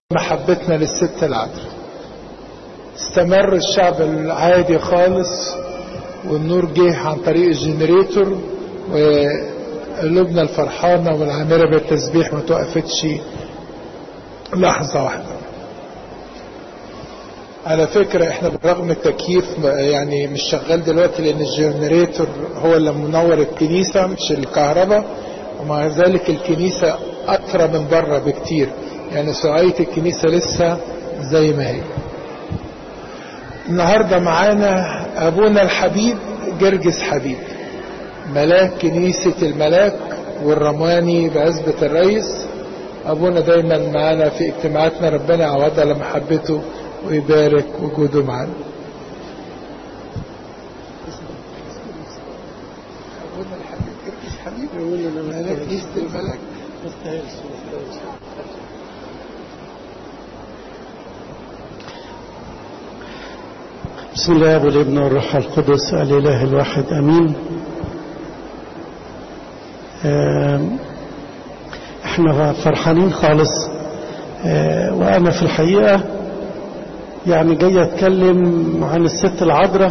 محبتنا للست العذراء استمر الشعب العادي خالص والنور جه عن طريق الجنريتور وقلوبنا الفرحانة والعامرة بالتسبيح ما توقفتش لحظة واحدة على فكرة احنا برغم التكييف يعني مش شغال دلوقتي لان الجنريتور هو اللي منور الكنيسة مش الكهرباء ومع ذلك الكنيسة اكثر من بره بكتير يعني سعية الكنيسة لسه زي ما هي النهاردة معانا ابونا الحبيب جرجس حبيب ملاك كنيسة الملاك والرماني بعزبة الرئيس ابونا دايما معانا في اجتماعاتنا ربنا يعوضها على محبته ويبارك وجوده معانا ابونا الحبيب جرجس حبيب ملاك كنيسة الملاك بسم الله والابن والروح القدس الاله الواحد امين احنا فرحانين خالص وانا في الحقيقه يعني جاي اتكلم عن الست العذراء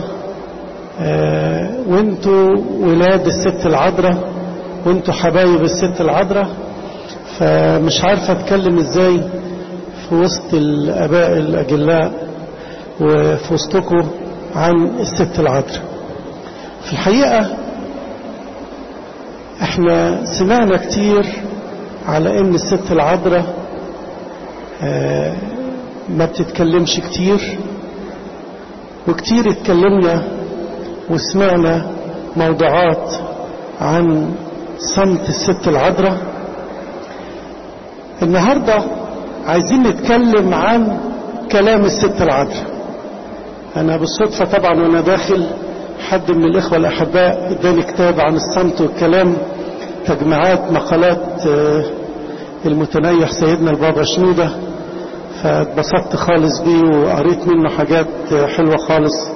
وانتوا ولاد الست العذراء وانتوا حبايب الست العذراء فمش عارف اتكلم ازاي في وسط الاباء الاجلاء وفي وسطكم عن الست العذراء في الحقيقة احنا سمعنا كتير على ان الست العذراء اه ما بتتكلمش كتير وكتير اتكلمنا وسمعنا موضوعات عن صمت الست العذراء النهاردة عايزين نتكلم عن كلام الست العذراء أنا بالصدفة طبعا وأنا داخل حد من الإخوة الأحباء اداني كتاب عن الصمت والكلام تجمعات مقالات المتنيح سيدنا البابا شنودة فاتبسطت خالص بيه وقريت منه حاجات حلوة خالص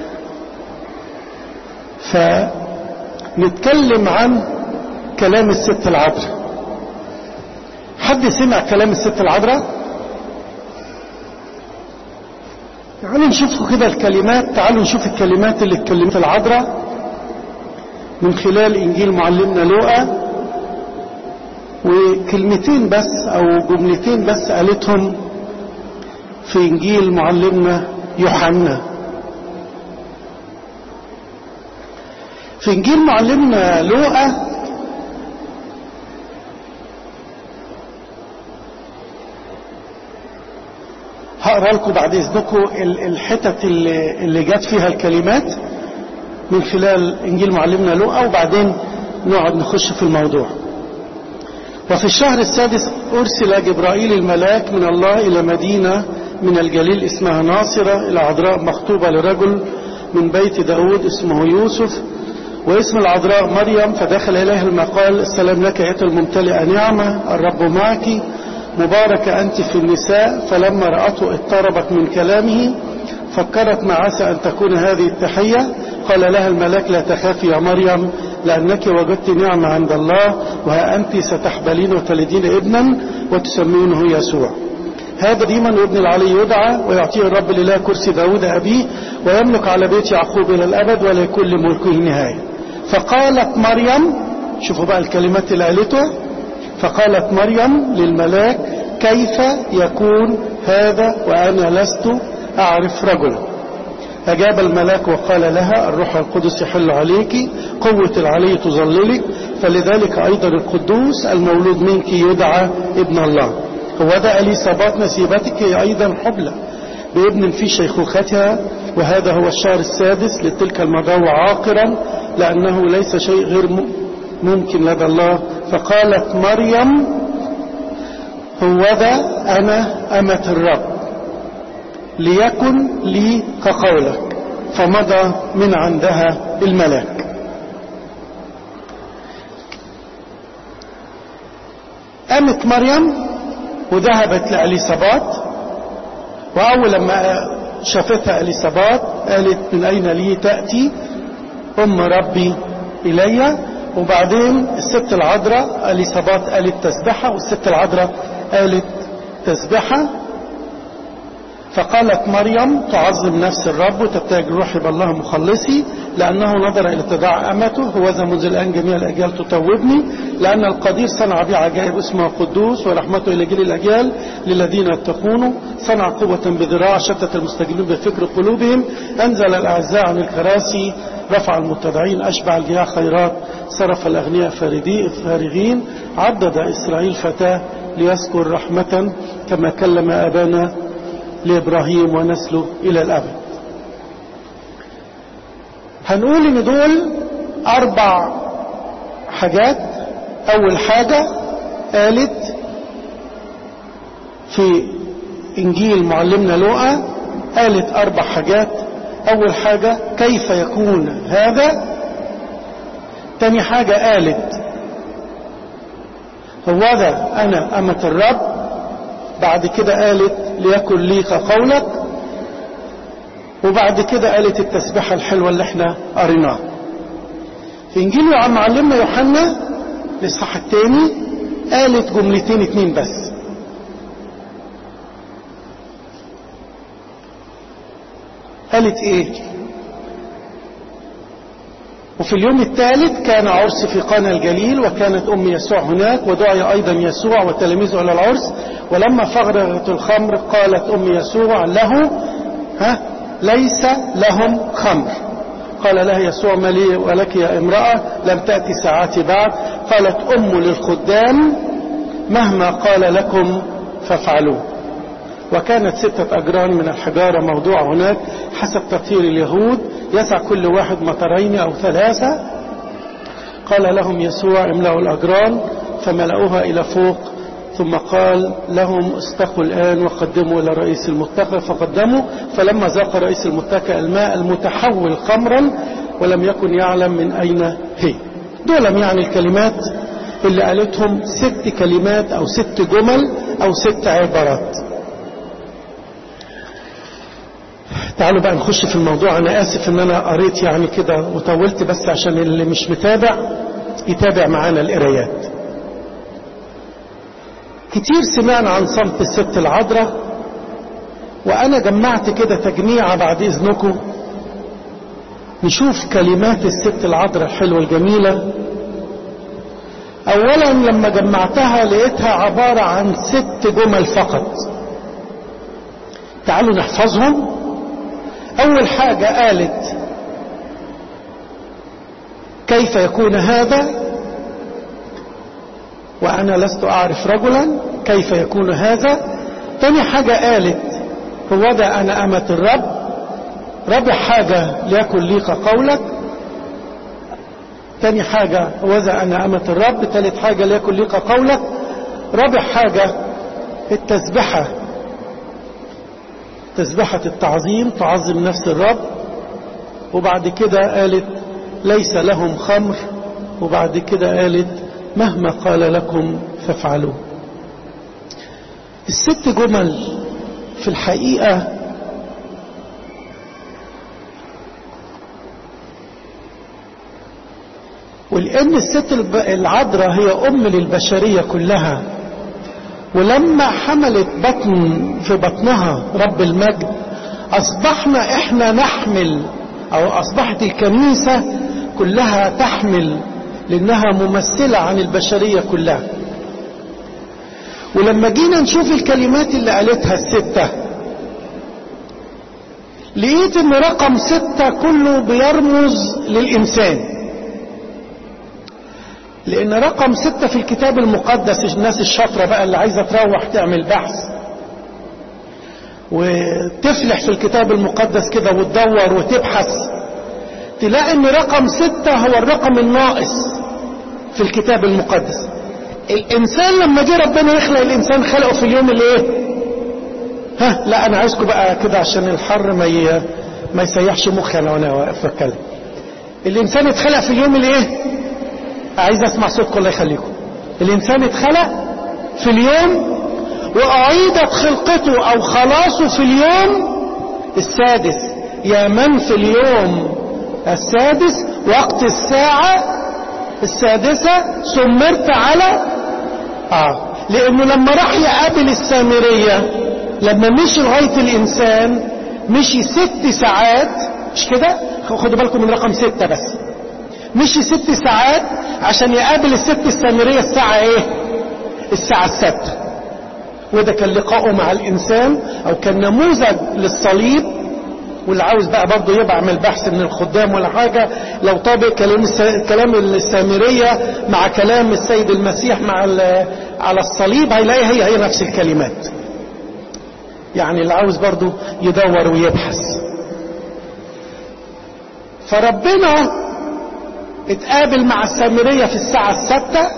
فنتكلم عن كلام الست العذراء حد سمع كلام الست العذراء تعالوا نشوف كده الكلمات تعالوا نشوف الكلمات اللي اتكلمت العذراء من خلال انجيل معلمنا لوقا وكلمتين بس او جملتين بس قالتهم في انجيل معلمنا يوحنا في انجيل معلمنا لوقا هقرا لكم بعد اذنكم الحتت اللي, اللي جت فيها الكلمات من خلال انجيل معلمنا لوقا وبعدين نقعد نخش في الموضوع وفي الشهر السادس ارسل جبرائيل الملاك من الله الى مدينه من الجليل اسمها ناصره الى عذراء مخطوبه لرجل من بيت داود اسمه يوسف واسم العذراء مريم فدخل اليها المقال السلام لك ايتها الممتلئه نعمه الرب معك مباركة أنت في النساء فلما رأته اضطربت من كلامه فكرت ما عسى أن تكون هذه التحية قال لها الملاك لا تخافي يا مريم لأنك وجدت نعمة عند الله وها أنت ستحبلين وتلدين ابنا وتسمونه يسوع هذا ديما وابن العلي يدعى ويعطيه الرب لله كرسي داود أبيه ويملك على بيت يعقوب إلى الأبد ولا يكون لملكه نهاية فقالت مريم شوفوا بقى الكلمات اللي قالتها فقالت مريم للملاك كيف يكون هذا وأنا لست أعرف رجلا أجاب الملاك وقال لها الروح القدس يحل عليك قوة العلي تظللك فلذلك أيضا القدوس المولود منك يدعى ابن الله هو ده أليصابات نسيبتك هي أيضا حبلى بابن في شيخوختها وهذا هو الشهر السادس لتلك المضاوع عاقرا لأنه ليس شيء غير ممكن لدى الله فقالت مريم هو ذا أنا أمة الرب ليكن لي كقولك فمضى من عندها الملاك قامت مريم وذهبت لأليصابات وأول لما شافتها أليصابات قالت من أين لي تأتي أم ربي إلي وبعدين الست العذراء اليصابات قالت تسبحة والست العذراء قالت تسبحة فقالت مريم تعظم نفس الرب وتبتهج روحي بالله مخلصي لأنه نظر إلى اتضاع أمته هوذا منذ الآن جميع الأجيال تطوبني لأن القدير صنع بي عجائب اسمه قدوس ورحمته إلى جيل الأجيال للذين يتقونه صنع قوة بذراع شتت المستجيبين بفكر قلوبهم أنزل الأعزاء عن الكراسي رفع المتضعين أشبع الجياع خيرات صرف الأغنياء فارغين عدد إسرائيل فتاة ليذكر رحمة كما كلم أبانا لإبراهيم ونسله إلى الأبد هنقول إن دول أربع حاجات أول حاجة قالت في إنجيل معلمنا لوقا قالت أربع حاجات أول حاجة كيف يكون هذا تاني حاجة قالت هو ذا أنا أمة الرب بعد كده قالت ليكن لي كقولك وبعد كده قالت التسبيحة الحلوة اللي احنا قريناها في انجيل عن معلمنا يوحنا الاصحاح الثاني قالت جملتين اتنين بس قالت ايه وفي اليوم الثالث كان عرس في قانا الجليل وكانت أم يسوع هناك ودعي أيضا يسوع وتلاميذه إلى العرس ولما فرغت الخمر قالت أم يسوع له ها ليس لهم خمر قال لها يسوع ما لي ولك يا امرأة لم تأتي ساعاتي بعد قالت أم للخدام مهما قال لكم فافعلوه وكانت ستة أجران من الحجارة موضوع هناك حسب تطهير اليهود يسع كل واحد مطرين أو ثلاثة قال لهم يسوع املأوا الأجران فملأوها إلى فوق ثم قال لهم استقوا الآن وقدموا إلى رئيس المتكى فقدموا فلما ذاق رئيس المتكى الماء المتحول خمرا ولم يكن يعلم من أين هي دول يعني الكلمات اللي قالتهم ست كلمات أو ست جمل أو ست عبارات تعالوا بقى نخش في الموضوع انا اسف ان انا قريت يعني كده وطولت بس عشان اللي مش متابع يتابع معانا القرايات كتير سمعنا عن صمت الست العذراء وانا جمعت كده تجميعة بعد اذنكم نشوف كلمات الست العذراء الحلوة الجميلة اولا لما جمعتها لقيتها عبارة عن ست جمل فقط تعالوا نحفظهم أول حاجة قالت كيف يكون هذا وأنا لست أعرف رجلا كيف يكون هذا تاني حاجة قالت هو ده أنا أمة الرب رابع حاجة ليكن ليك قولك تاني حاجة هو ده أنا أمة الرب تالت حاجة ليكن ليك قولك رابع حاجة التسبحة تسبحة التعظيم تعظم نفس الرب وبعد كده قالت ليس لهم خمر وبعد كده قالت مهما قال لكم فافعلوا الست جمل في الحقيقة ولأن الست العذراء هي أم للبشرية كلها ولما حملت بطن في بطنها رب المجد أصبحنا إحنا نحمل أو أصبحت الكنيسة كلها تحمل لأنها ممثلة عن البشرية كلها ولما جينا نشوف الكلمات اللي قالتها الستة لقيت ان رقم ستة كله بيرمز للإنسان لأن رقم ستة في الكتاب المقدس الناس الشاطرة بقى اللي عايزة تروح تعمل بحث وتفلح في الكتاب المقدس كده وتدور وتبحث تلاقي ان رقم ستة هو الرقم الناقص في الكتاب المقدس الانسان لما جه ربنا يخلق الانسان خلقه في اليوم الايه ها لا انا عايزكم بقى كده عشان الحر ما ي... ما يسيحش مخي انا وانا واقف بتكلم الانسان اتخلق في اليوم الايه عايز اسمع صوتكم الله يخليكم الانسان اتخلق في اليوم واعيدت خلقته او خلاصه في اليوم السادس يا من في اليوم السادس وقت الساعة السادسة سمرت على اه لانه لما راح يقابل السامرية لما مشي لغاية الإنسان مشي ست ساعات مش كده خدوا بالكم من رقم ستة بس مشي ست ساعات عشان يقابل الست السامرية الساعة ايه الساعة السادسة وده كان لقاؤه مع الإنسان أو كان نموذج للصليب واللي عاوز بقى برضه يبقى يعمل بحث من الخدام ولا حاجة لو طابق كلام كلام السامرية مع كلام السيد المسيح مع على الصليب هيلاقي هي هي نفس الكلمات يعني اللي عاوز برضه يدور ويبحث فربنا اتقابل مع السامرية في الساعة الستة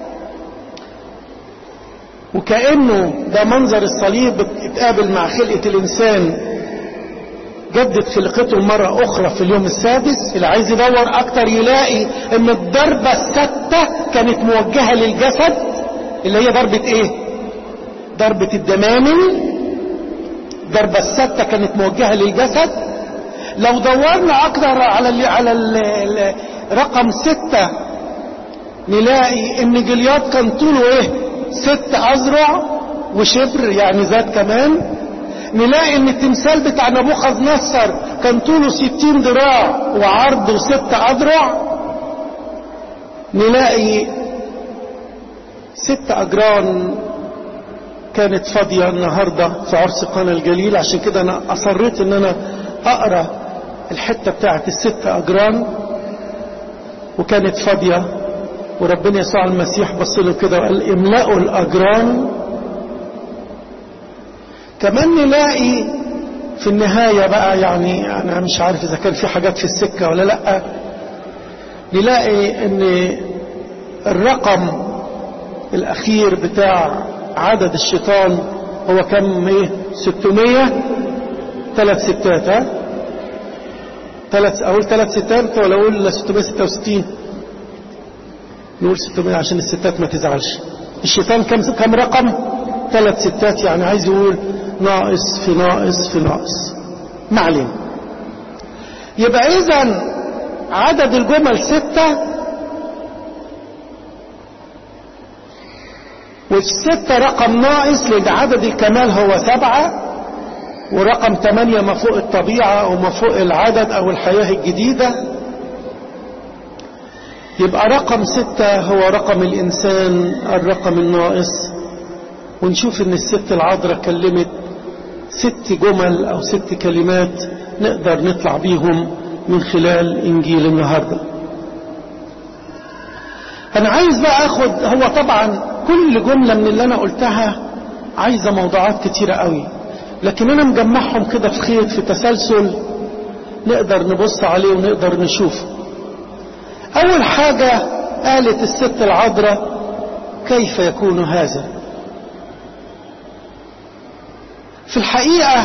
وكأنه ده منظر الصليب اتقابل مع خلقة الإنسان جدد خلقته مرة أخرى في اليوم السادس اللي عايز يدور أكتر يلاقي إن الضربة الستة كانت موجهة للجسد اللي هي ضربة إيه؟ ضربة الدمامل ضربة الستة كانت موجهة للجسد لو دورنا أكتر على ال على ال رقم ستة نلاقي إن جلياد كان طوله إيه؟ ست أذرع وشبر يعني زاد كمان نلاقي ان التمثال بتاع نبوخذ نصر كان طوله ستين ذراع وعرضه ست اذرع نلاقي ست اجران كانت فاضية النهاردة في عرس قنا الجليل عشان كده انا اصريت ان انا اقرا الحتة بتاعت الست اجران وكانت فاضية وربنا يسوع المسيح بص له كده وقال املأوا الاجران كمان نلاقي في النهاية بقى يعني أنا مش عارف إذا كان في حاجات في السكة ولا لأ نلاقي إن الرقم الأخير بتاع عدد الشيطان هو كم إيه 600 ثلاث ستات ها ثلاث أقول ثلاث ستات ولا أقول 666 نقول 600 عشان الستات ما تزعلش الشيطان كم كم رقم ثلاث ستات يعني عايز يقول ناقص في ناقص في ناقص ما علينا يبقى اذا عدد الجمل ستة والستة رقم ناقص لان عدد الكمال هو سبعة ورقم ثمانية ما فوق الطبيعة او ما فوق العدد او الحياة الجديدة يبقى رقم ستة هو رقم الانسان الرقم الناقص ونشوف ان الست العذراء كلمت ست جمل او ست كلمات نقدر نطلع بيهم من خلال انجيل النهارده انا عايز بقى اخد هو طبعا كل جمله من اللي انا قلتها عايزه موضوعات كتيره قوي لكن انا مجمعهم كده في خيط في تسلسل نقدر نبص عليه ونقدر نشوفه اول حاجه قالت الست العذراء كيف يكون هذا في الحقيقة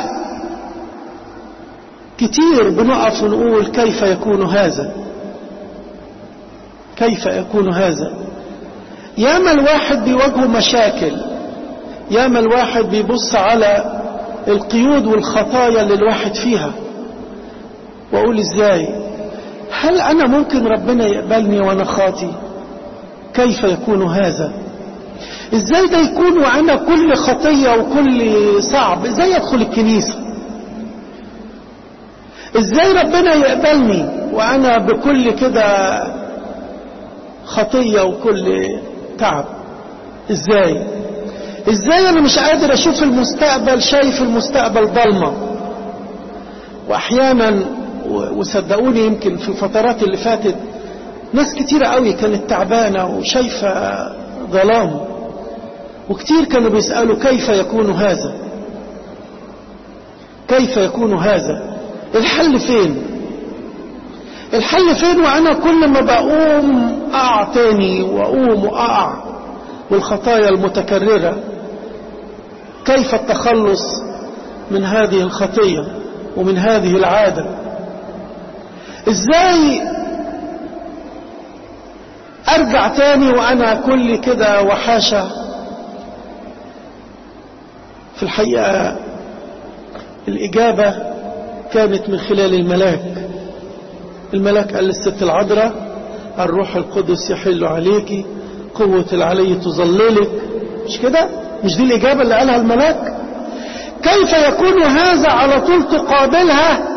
كتير بنقف ونقول كيف يكون هذا كيف يكون هذا ياما الواحد بيواجهه مشاكل ياما الواحد بيبص على القيود والخطايا اللي الواحد فيها واقول ازاي هل انا ممكن ربنا يقبلني وانا خاطي كيف يكون هذا ازاي ده يكون وانا كل خطية وكل صعب ازاي ادخل الكنيسة ازاي ربنا يقبلني وانا بكل كده خطية وكل تعب ازاي ازاي انا مش قادر اشوف المستقبل شايف المستقبل ضلمة واحيانا وصدقوني يمكن في الفترات اللي فاتت ناس كتيرة قوي كانت تعبانة وشايفة ظلام وكتير كانوا بيسألوا كيف يكون هذا كيف يكون هذا الحل فين الحل فين وانا كل ما بقوم اقع تاني واقوم واقع والخطايا المتكررة كيف التخلص من هذه الخطية ومن هذه العادة ازاي ارجع تاني وانا كل كده وحاشة في الحقيقة الإجابة كانت من خلال الملاك الملاك قال للست العذراء الروح القدس يحل عليك قوة العلي تظللك مش كده مش دي الإجابة اللي قالها الملاك كيف يكون هذا على طول تقابلها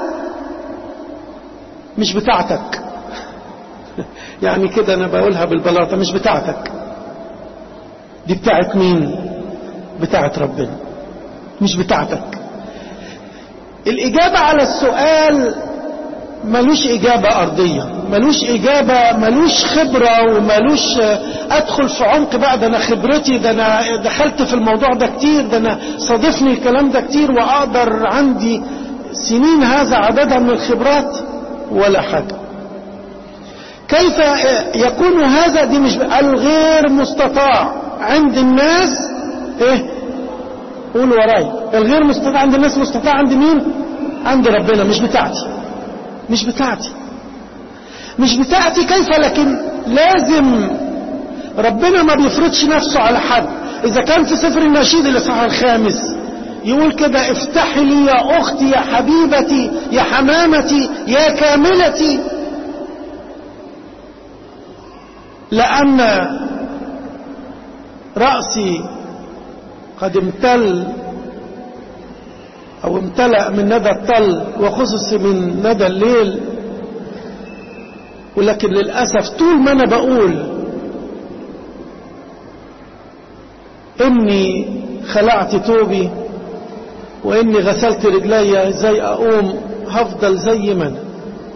مش بتاعتك يعني كده انا بقولها بالبلاطه مش بتاعتك دي بتاعت مين بتاعت ربنا مش بتاعتك الإجابة على السؤال ملوش إجابة أرضية ملوش إجابة ملوش خبرة وملوش أدخل في عمق بقى ده أنا خبرتي ده أنا دخلت في الموضوع ده كتير ده أنا صادفني الكلام ده كتير وأقدر عندي سنين هذا عددها من الخبرات ولا حاجة كيف يكون هذا دي مش الغير مستطاع عند الناس ايه قول وراي الغير مستطاع عند الناس مستطاع عند مين عند ربنا مش بتاعتي مش بتاعتي مش بتاعتي كيف لكن لازم ربنا ما بيفرضش نفسه على حد اذا كان في سفر النشيد الاصحاح الخامس يقول كده افتحي لي يا اختي يا حبيبتي يا حمامتي يا كاملتي لان رأسي قد امتل او امتلأ من ندى الطل وخصص من ندى الليل ولكن للأسف طول ما انا بقول اني خلعت توبي واني غسلت رجلي ازاي اقوم هفضل زي ما انا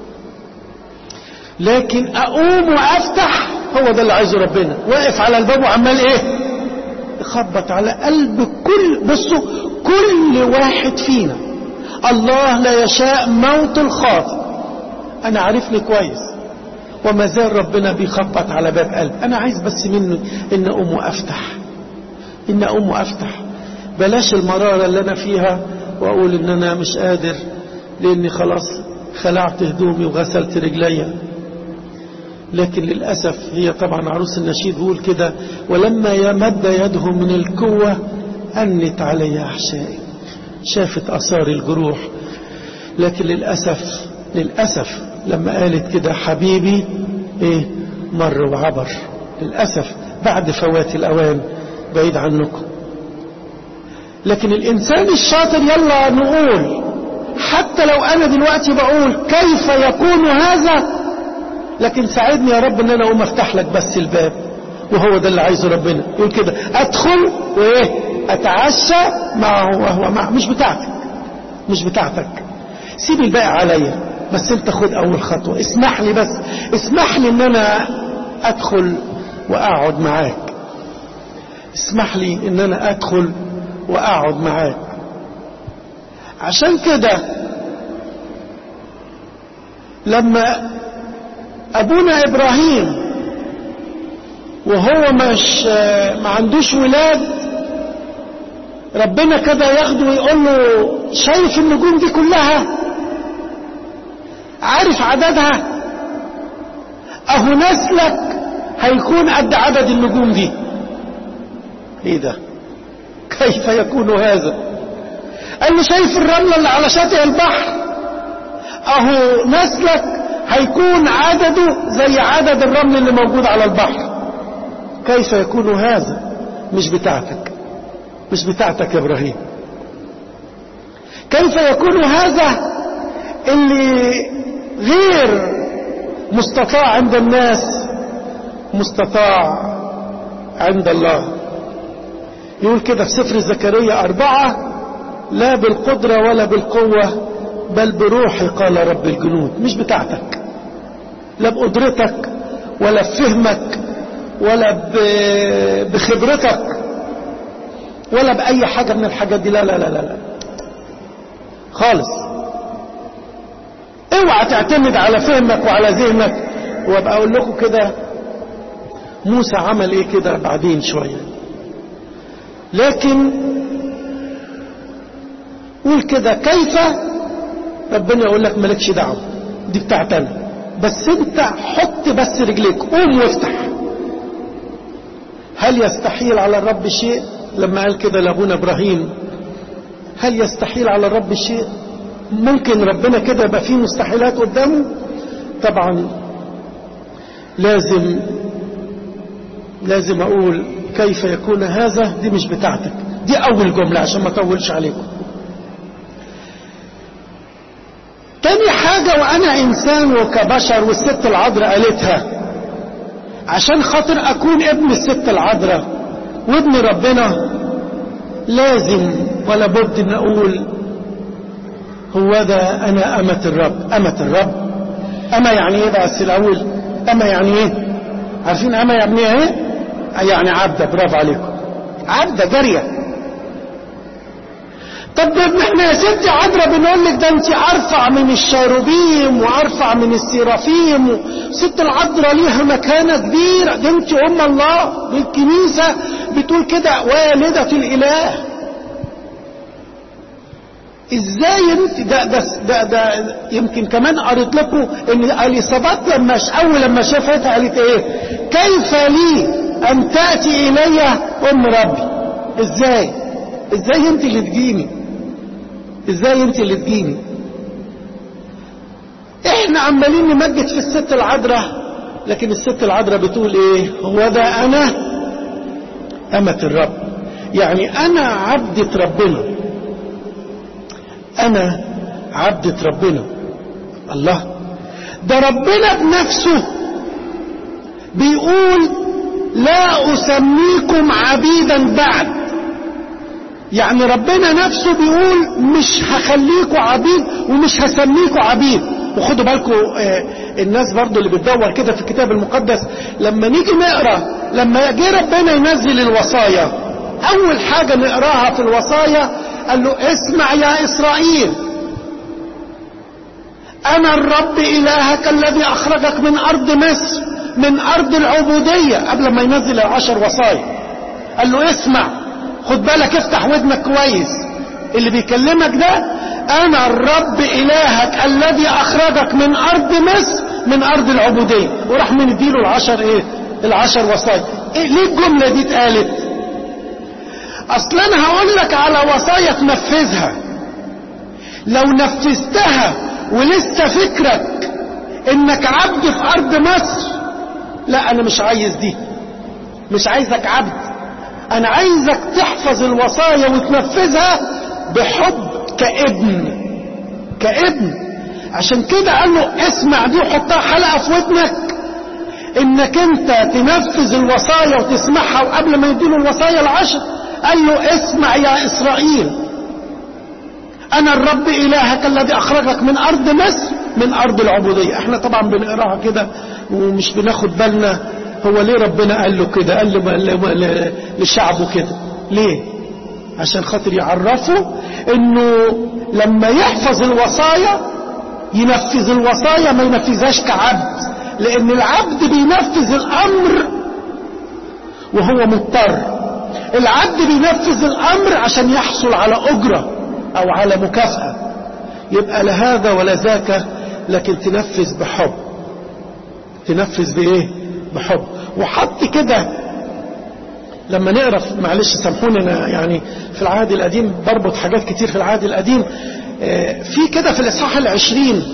لكن اقوم وافتح هو ده اللي عايزه ربنا واقف على الباب وعمال ايه يخبط على قلب كل بصوا كل واحد فينا الله لا يشاء موت الخاطئ انا عارفني كويس وما زال ربنا بيخبط على باب قلب انا عايز بس منه ان اقوم وافتح ان اقوم وافتح بلاش المرارة اللي انا فيها واقول ان انا مش قادر لاني خلاص خلعت هدومي وغسلت رجليا لكن للأسف هي طبعا عروس النشيد بيقول كده ولما يمد يده من القوة أنت علي أحشائي شافت أثار الجروح لكن للأسف للأسف لما قالت كده حبيبي إيه مر وعبر للأسف بعد فوات الأوان بعيد عنكم لكن الإنسان الشاطر يلا نقول حتى لو أنا دلوقتي بقول كيف يكون هذا لكن ساعدني يا رب ان انا اقوم افتح لك بس الباب وهو ده اللي عايزه ربنا يقول كده ادخل وايه اتعشى معه وهو معه مش بتاعتك مش بتاعتك سيب الباقي عليا بس انت خد اول خطوة اسمح لي بس اسمح لي ان انا ادخل واقعد معاك اسمح لي ان انا ادخل واقعد معاك عشان كده لما ابونا ابراهيم وهو مش ما عندوش ولاد ربنا كده ياخده ويقول له شايف النجوم دي كلها عارف عددها اهو نسلك هيكون قد عدد النجوم دي ايه ده كيف يكون هذا قال له شايف الرملة اللي على شاطئ البحر اهو نسلك هيكون عدده زي عدد الرمل اللي موجود على البحر كيف يكون هذا مش بتاعتك مش بتاعتك يا ابراهيم كيف يكون هذا اللي غير مستطاع عند الناس مستطاع عند الله يقول كده في سفر زكريا أربعة لا بالقدرة ولا بالقوة بل بروحي قال رب الجنود مش بتاعتك لا بقدرتك ولا بفهمك ولا بخبرتك ولا بأي حاجة من الحاجات دي لا لا لا لا, لا. خالص اوعى تعتمد على فهمك وعلى ذهنك وابقى اقول لكم كده موسى عمل ايه كده بعدين شوية لكن قول كده كيف ربنا يقول لك مالكش دعوة دي بتاعتنا بس انت حط بس رجليك قوم وافتح هل يستحيل على الرب شيء لما قال كده لابونا ابراهيم هل يستحيل على الرب شيء ممكن ربنا كده يبقى فيه مستحيلات قدامه طبعا لازم لازم اقول كيف يكون هذا دي مش بتاعتك دي اول جملة عشان ما اطولش عليكم حاجة وأنا إنسان وكبشر والست العذراء قالتها عشان خاطر أكون ابن الست العذراء وابن ربنا لازم ولا بد أن أقول هو ده أنا أمة الرب أمة الرب أما يعني إيه بس الأول أما يعني إيه عارفين أما يعني إيه يعني عبدة برافو عليكم عبدة جارية طب احنا يا ستي عذرا بنقول لك ده انت ارفع من الشاروبيم وارفع من السيرافيم ست العذراء ليها مكانة كبيرة دي انت ام الله دي الكنيسة بتقول كده والدة الاله ازاي انت ده ده ده, ده يمكن كمان قريت لكم ان اليصابات لما اول لما شافتها قالت ايه كيف لي ان تاتي الي ام ربي ازاي ازاي انت اللي تجيني ازاي انت اللي تجيني احنا عمالين نمجد في الست العذراء لكن الست العذراء بتقول ايه هو ده انا امة الرب يعني انا عبدة ربنا انا عبدة ربنا الله ده ربنا بنفسه بيقول لا اسميكم عبيدا بعد يعني ربنا نفسه بيقول مش هخليكوا عبيد ومش هسميكوا عبيد وخدوا بالكم آه الناس برضو اللي بتدور كده في الكتاب المقدس لما نيجي نقرا لما جه ربنا ينزل الوصايا اول حاجه نقراها في الوصايا قال له اسمع يا اسرائيل انا الرب الهك الذي اخرجك من ارض مصر من ارض العبوديه قبل ما ينزل العشر وصايا قال له اسمع خد بالك افتح ودنك كويس اللي بيكلمك ده انا الرب الهك الذي اخرجك من ارض مصر من ارض العبودية وراح من اديله العشر ايه العشر وصايا إيه ليه الجملة دي اتقالت اصل انا هقول لك على وصايا تنفذها لو نفذتها ولسه فكرك انك عبد في ارض مصر لا انا مش عايز دي مش عايزك عبد انا عايزك تحفظ الوصايا وتنفذها بحب كابن كابن عشان كده قال له اسمع دي وحطها حلقة في ودنك انك انت تنفذ الوصايا وتسمعها وقبل ما يديله الوصايا العشر قال له اسمع يا اسرائيل انا الرب الهك الذي اخرجك من ارض مصر من ارض العبودية احنا طبعا بنقراها كده ومش بناخد بالنا هو ليه ربنا قال له كده قال له لشعبه كده ليه عشان خاطر يعرفوا انه لما يحفظ الوصايا ينفذ الوصايا ما ينفذهاش كعبد لان العبد بينفذ الامر وهو مضطر العبد بينفذ الامر عشان يحصل على اجرة او على مكافأة يبقى لا هذا ولا ذاك لكن تنفذ بحب تنفذ بايه بحب وحط كده لما نقرا معلش سامحوني انا يعني في العهد القديم بربط حاجات كتير في العهد القديم في كده في الاصحاح العشرين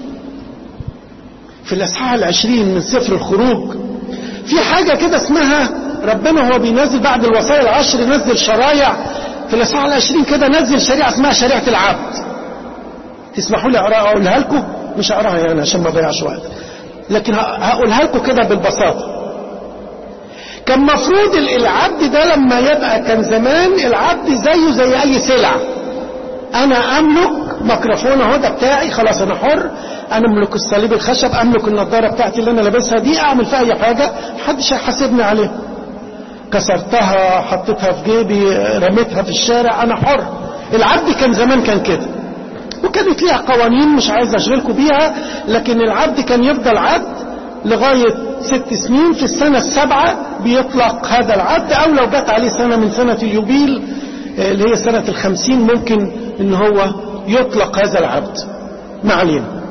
في الاصحاح العشرين من سفر الخروج في حاجة كده اسمها ربنا هو بينزل بعد الوصايا العشر ينزل شرايع في الاصحاح العشرين كده نزل شريعة اسمها شريعة العبد تسمحوا لي اقراها اقولها لكم مش اقراها يعني عشان ما اضيعش وقت لكن هقولها لكم كده بالبساطة كان مفروض العبد ده لما يبقى كان زمان العبد زيه زي اي سلعة انا املك ميكروفون اهو ده بتاعي خلاص انا حر انا املك الصليب الخشب املك النضاره بتاعتي اللي انا لابسها دي اعمل فيها اي حاجه محدش هيحاسبني عليها كسرتها حطيتها في جيبي رميتها في الشارع انا حر العبد كان زمان كان كده وكانت ليها قوانين مش عايز اشغلكم بيها لكن العبد كان يفضل عبد لغاية ست سنين في السنة السابعة بيطلق هذا العبد او لو جت عليه سنة من سنة اليوبيل اللي هي سنة الخمسين ممكن ان هو يطلق هذا العبد ما علينا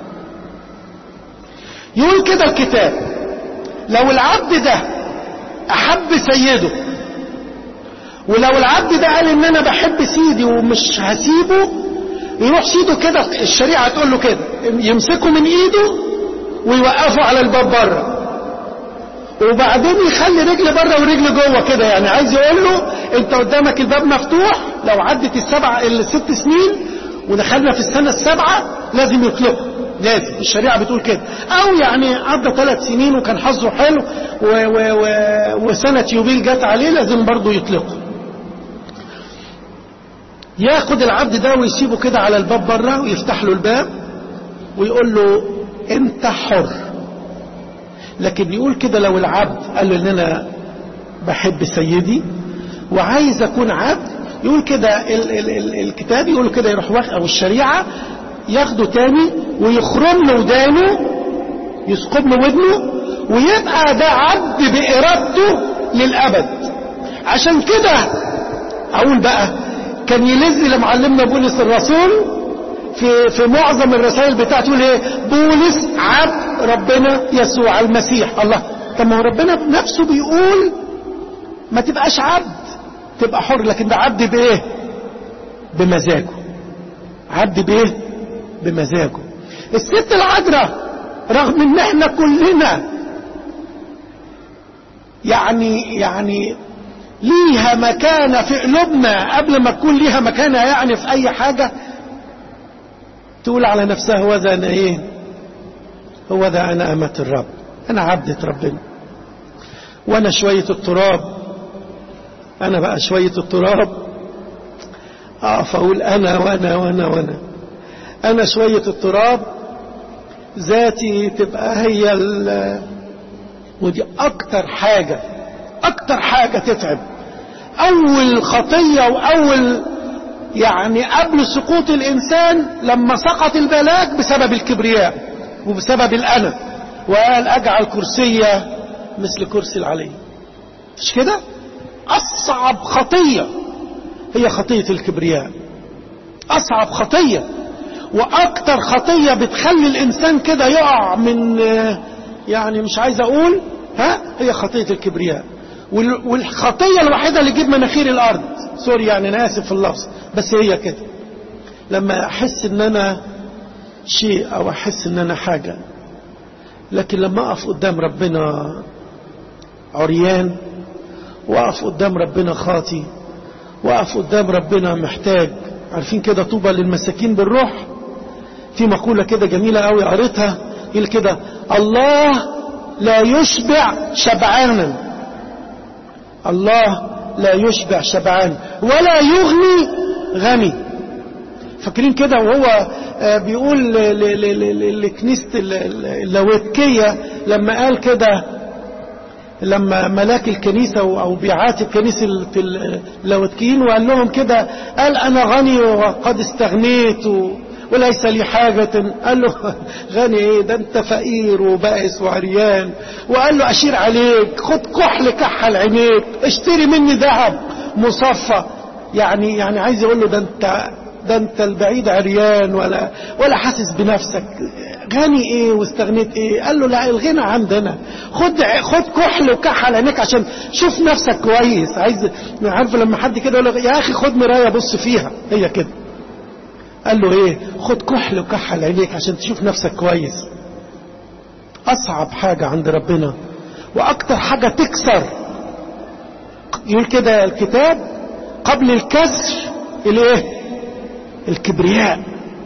يقول كده الكتاب لو العبد ده احب سيده ولو العبد ده قال ان انا بحب سيدي ومش هسيبه يروح سيده كده الشريعة تقول له كده يمسكه من ايده ويوقفه على الباب بره وبعدين يخلي رجل بره ورجل جوه كده يعني عايز يقول له انت قدامك الباب مفتوح لو عدت السبع الست سنين ودخلنا في السنة السابعة لازم يطلقه لازم الشريعة بتقول كده او يعني قضى ثلاث سنين وكان حظه حلو و و و وسنة يوبيل جت عليه لازم برضه يطلقه ياخد العبد ده ويسيبه كده على الباب بره ويفتح له الباب ويقول له انت حر لكن يقول كده لو العبد قال له ان انا بحب سيدي وعايز اكون عبد يقول كده ال ال ال الكتاب يقول كده يروح واخد او الشريعه ياخده تاني ويخرم له ودانه يسقط له ودنه ويبقى ده عبد بارادته للابد عشان كده اقول بقى كان يلز لمعلمنا بولس الرسول في في معظم الرسائل بتاعته يقول ايه بولس عبد ربنا يسوع المسيح الله طب ما هو ربنا بنفسه بيقول ما تبقاش عبد تبقى حر لكن ده عبد بايه بمزاجه عبد بايه بمزاجه الست العذراء رغم ان احنا كلنا يعني يعني ليها مكانة في قلوبنا قبل ما تكون ليها مكانة يعني في اي حاجة تقول على نفسها هو ذا انا ايه هو ذا انا امة الرب انا عبدة ربنا وانا شوية التراب انا بقى شوية التراب اقف اقول انا وانا وانا وانا انا شوية التراب ذاتي تبقى هي ال ودي اكتر حاجة اكتر حاجة تتعب اول خطية واول يعني قبل سقوط الانسان لما سقط الملاك بسبب الكبرياء وبسبب الانا وقال اجعل كرسية مثل كرسي العلي مش كده اصعب خطية هي خطية الكبرياء اصعب خطية واكتر خطية بتخلي الانسان كده يقع من يعني مش عايز اقول ها هي خطية الكبرياء والخطية الوحيدة اللي تجيب مناخير الارض سوري يعني انا اسف في اللفظ بس هي كده لما احس ان انا شيء او احس ان انا حاجة لكن لما اقف قدام ربنا عريان واقف قدام ربنا خاطي واقف قدام ربنا محتاج عارفين كده طوبى للمساكين بالروح في مقولة كده جميلة قوي قريتها يقول كده الله لا يشبع شبعانا الله لا يشبع شبعان ولا يغني غني فاكرين كده وهو بيقول لكنيسة اللويتكية لما قال كده لما ملاك الكنيسة أو بيعات الكنيسة اللوتكيين وقال لهم كده قال أنا غني وقد استغنيت وليس لي حاجة قال له غني ايه ده انت فقير وبائس وعريان وقال له اشير عليك خد كحل كحل عينيك اشتري مني ذهب مصفى يعني يعني عايز يقول له ده انت ده انت البعيد عريان ولا ولا حاسس بنفسك غني ايه واستغنيت ايه قال له لا الغنى عندنا خد خد كحل وكحل عينيك عشان شوف نفسك كويس عايز عارف لما حد كده يقول يا اخي خد مرايه بص فيها هي كده قال له ايه خد كحل وكحل عينيك عشان تشوف نفسك كويس اصعب حاجة عند ربنا واكتر حاجة تكسر يقول كده الكتاب قبل الكسر الايه الكبرياء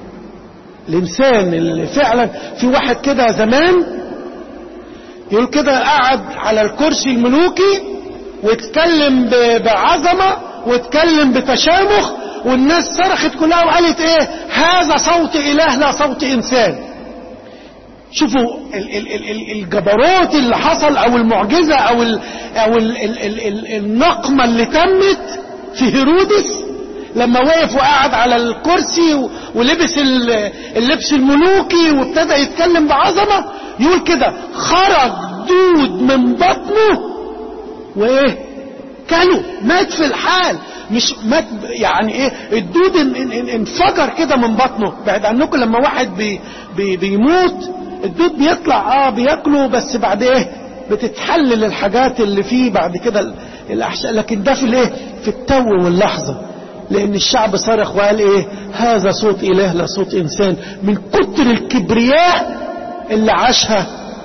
الانسان اللي فعلا في واحد كده زمان يقول كده قعد على الكرسي الملوكي واتكلم بعظمة واتكلم بتشامخ والناس صرخت كلها وقالت ايه هذا صوت اله لا صوت انسان شوفوا ال ال ال الجبروت اللي حصل او المعجزة او ال او ال ال ال ال النقمة اللي تمت في هيرودس لما وقف وقعد على الكرسي ولبس اللبس الملوكي وابتدى يتكلم بعظمة يقول كده خرج دود من بطنه وايه كانوا مات في الحال مش مات يعني ايه الدود ان ان انفجر كده من بطنه بعد عنكم لما واحد بي بي بيموت الدود بيطلع اه بياكله بس بعد ايه بتتحلل الحاجات اللي فيه بعد كده الاحشاء لكن ده في الايه في التو واللحظه لان الشعب صرخ وقال ايه هذا صوت اله لا صوت انسان من كتر الكبرياء اللي عاشها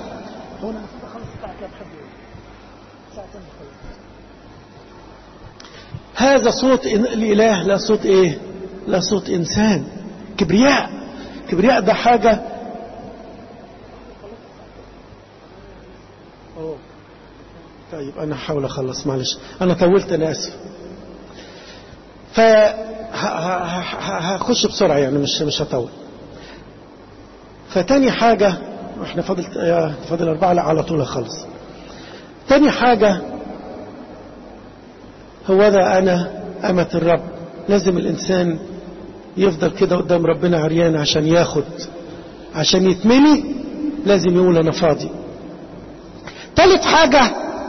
هذا صوت الاله لا صوت ايه لا صوت انسان كبرياء كبرياء ده حاجة طيب انا هحاول اخلص معلش انا طولت انا اسف ف هخش بسرعه يعني مش مش هطول فتاني حاجه احنا فاضل فاضل اربعه لا على طول اخلص تاني حاجه هو ذا انا امه الرب لازم الانسان يفضل كده قدام ربنا عريان عشان ياخد عشان يتملي لازم يقول انا فاضي تالت حاجة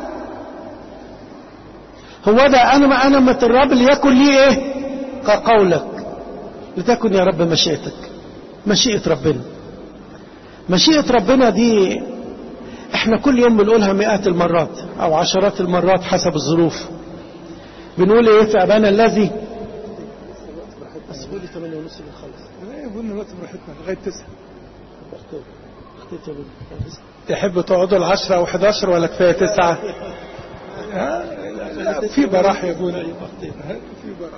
هو ده انا ما انا مت الرب ليكن لي ايه كقولك لتكن يا رب مشيئتك مشيئة ربنا مشيئة ربنا دي احنا كل يوم بنقولها مئات المرات او عشرات المرات حسب الظروف بنقول ايه في ابانا الذي بس قولي 8 ونص بنخلص لا قلنا الوقت براحتنا لغايه 9 اختيت يا بني تحبوا تقعدوا العشرة أو 11 ولا كفاية تسعة؟ في براح يا ابونا في براح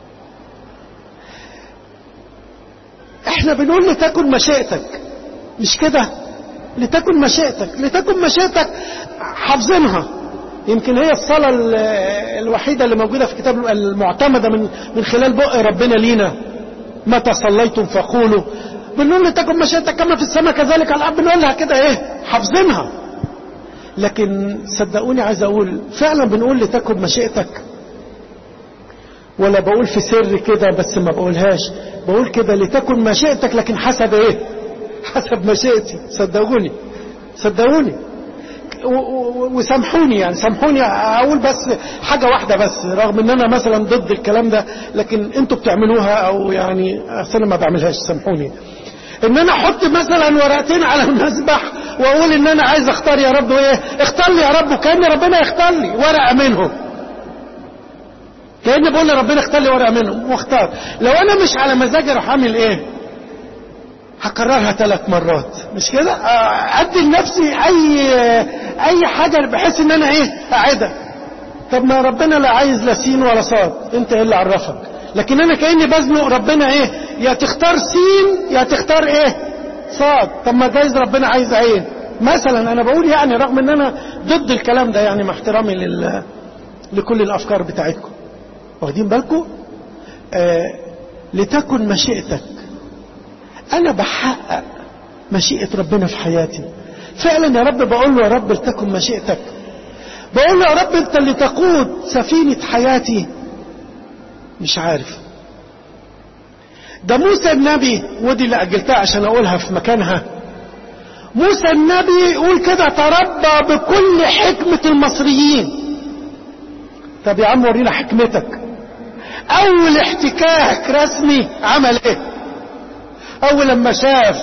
احنا بنقول لتكن مشيئتك مش كده لتكن مشيئتك لتكن مشيئتك حافظينها يمكن هي الصلاة الوحيدة اللي موجودة في الكتاب المعتمدة من من خلال بق ربنا لينا متى صليتم فقولوا بنقول لتكن مشيئتك كما في السماء كذلك على الارض بنقولها كده ايه حافظينها لكن صدقوني عايز اقول فعلا بنقول لتكن مشيئتك ولا بقول في سر كده بس ما بقولهاش بقول كده لتكن مشيئتك لكن حسب ايه حسب مشيئتي صدقوني صدقوني وسامحوني يعني سامحوني اقول بس حاجه واحده بس رغم ان انا مثلا ضد الكلام ده لكن انتوا بتعملوها او يعني انا ما بعملهاش سامحوني ان انا احط مثلا ورقتين على المسبح واقول ان انا عايز اختار يا رب ايه اختار لي يا رب وكان ربنا يختار لي ورقه منهم كاني بقول لربنا اختار لي ورقه منهم واختار لو انا مش على مزاجي اروح اعمل ايه هكررها ثلاث مرات مش كده ادي لنفسي اي اي حاجه بحيث ان انا ايه اعيدها طب ما ربنا لا عايز لا سين ولا صاد انت ايه اللي عرفك لكن انا كاني بزنق ربنا ايه يا تختار سين يا تختار ايه صاد طب ما جايز ربنا عايز عين مثلا انا بقول يعني رغم ان انا ضد الكلام ده يعني مع احترامي لل لكل الافكار بتاعتكم واخدين بالكم آه لتكن مشيئتك انا بحقق مشيئة ربنا في حياتي فعلا يا رب بقول له يا رب لتكن مشيئتك بقول له يا رب انت اللي تقود سفينة حياتي مش عارف ده موسى النبي ودي اللي أجلتها عشان أقولها في مكانها موسى النبي يقول كده تربى بكل حكمة المصريين طب يا عم ورينا حكمتك أول احتكاك رسمي عمل إيه أول لما شاف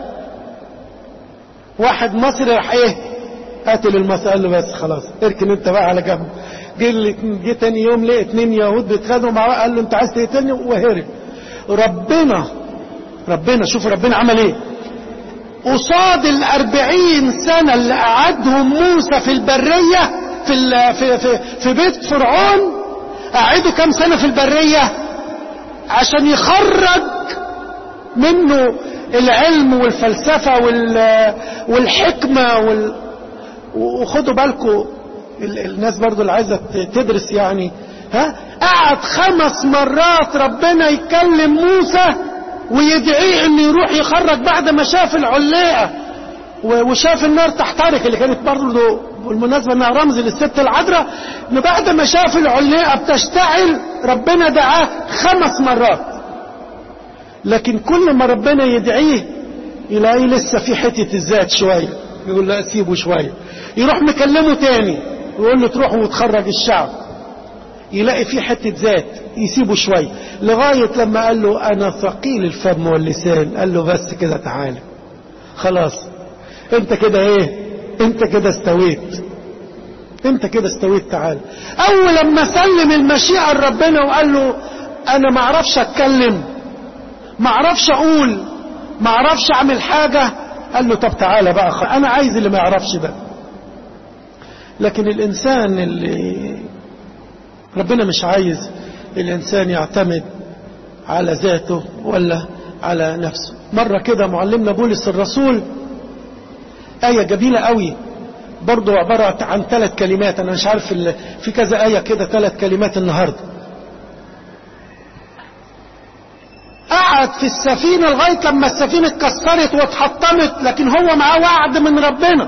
واحد مصري راح إيه قاتل المصري قال له بس خلاص اركن انت بقى على جنب جه جه تاني يوم لقى اتنين يهود بيتخانقوا مع قال له انت عايز تقتلني وهرب ربنا ربنا شوف ربنا عمل ايه قصاد الأربعين سنة اللي قعدهم موسى في البرية في, ال في, في, في بيت فرعون قعدوا كم سنة في البرية عشان يخرج منه العلم والفلسفة والحكمة وال وخدوا بالكم الناس برضو اللي عايزة تدرس يعني ها قعد خمس مرات ربنا يكلم موسى ويدعيه انه يروح يخرج بعد ما شاف العلاقة وشاف النار تحترق اللي كانت برضه بالمناسبة انها رمز للست العذراء انه بعد ما شاف العلاقة بتشتعل ربنا دعاه خمس مرات لكن كل ما ربنا يدعيه يلاقيه لسه في حتة الذات شوية يقول لا سيبه شوية يروح مكلمه تاني يقول له تروح وتخرج الشعب يلاقي في حتة ذات يسيبه شوية لغاية لما قال له أنا ثقيل الفم واللسان قال له بس كده تعالى خلاص انت كده ايه انت كده استويت انت كده استويت تعالى اول لما سلم المشيئة لربنا وقال له انا ما اعرفش اتكلم ما اعرفش اقول ما اعرفش اعمل حاجة قال له طب تعالى بقى انا عايز اللي ما يعرفش ده لكن الانسان اللي ربنا مش عايز الإنسان يعتمد على ذاته ولا على نفسه مرة كده معلمنا بولس الرسول آية جميلة قوي برضو عبارة عن ثلاث كلمات أنا مش عارف في كذا آية كده ثلاث كلمات النهاردة قعد في السفينة لغاية لما السفينة اتكسرت واتحطمت لكن هو معاه وعد من ربنا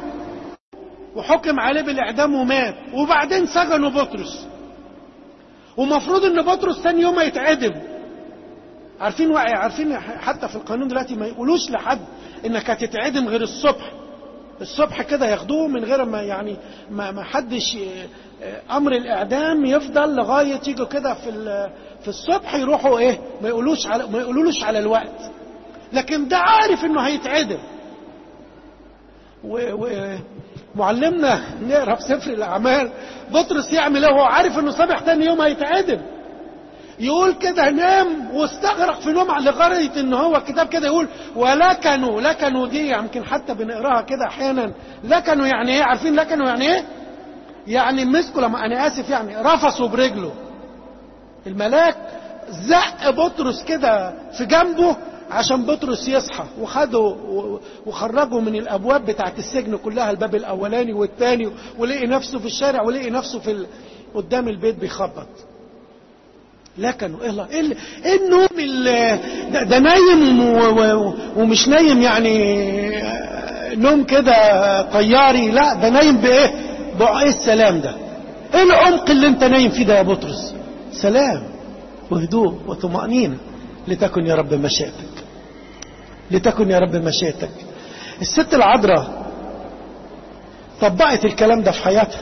وحكم عليه بالإعدام ومات وبعدين سجنوا بطرس ومفروض ان بطرس ثاني يوم هيتعدم عارفين وعي عارفين حتى في القانون دلوقتي ما يقولوش لحد انك هتتعدم غير الصبح الصبح كده ياخدوه من غير ما يعني ما ما حدش امر الاعدام يفضل لغايه يجوا كده في في الصبح يروحوا ايه ما يقولوش على ما يقولولوش على الوقت لكن ده عارف انه هيتعدم ومعلمنا نقرا في سفر الاعمال بطرس يعمل ايه وهو عارف انه صبح تاني يوم هيتعدم يقول كده نام واستغرق في نوم لغايه ان هو الكتاب كده يقول ولكنوا لكنوا دي يمكن حتى بنقراها كده احيانا لكنوا يعني ايه عارفين لكنوا يعني ايه يعني مسكوا لما انا اسف يعني رفصوا برجله الملاك زق بطرس كده في جنبه عشان بطرس يصحى وخده وخرجه من الابواب بتاعت السجن كلها الباب الاولاني والثاني ولقي نفسه في الشارع ولقي نفسه في ال... قدام البيت بيخبط لكنوا ايه الله ايه, إيه النوم ده, ده نايم ومش نايم يعني نوم كده طياري لا ده نايم بايه بايه السلام ده ايه العمق اللي انت نايم فيه ده يا بطرس سلام وهدوء وطمأنينة لتكن يا رب مشيئتك لتكن يا رب مشيئتك الست العذراء طبقت الكلام ده في حياتها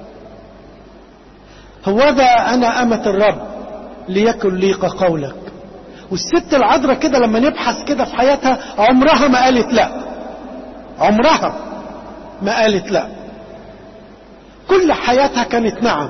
هو ده انا امة الرب ليكن ليق قولك والست العذراء كده لما نبحث كده في حياتها عمرها ما قالت لا عمرها ما قالت لا كل حياتها كانت نعم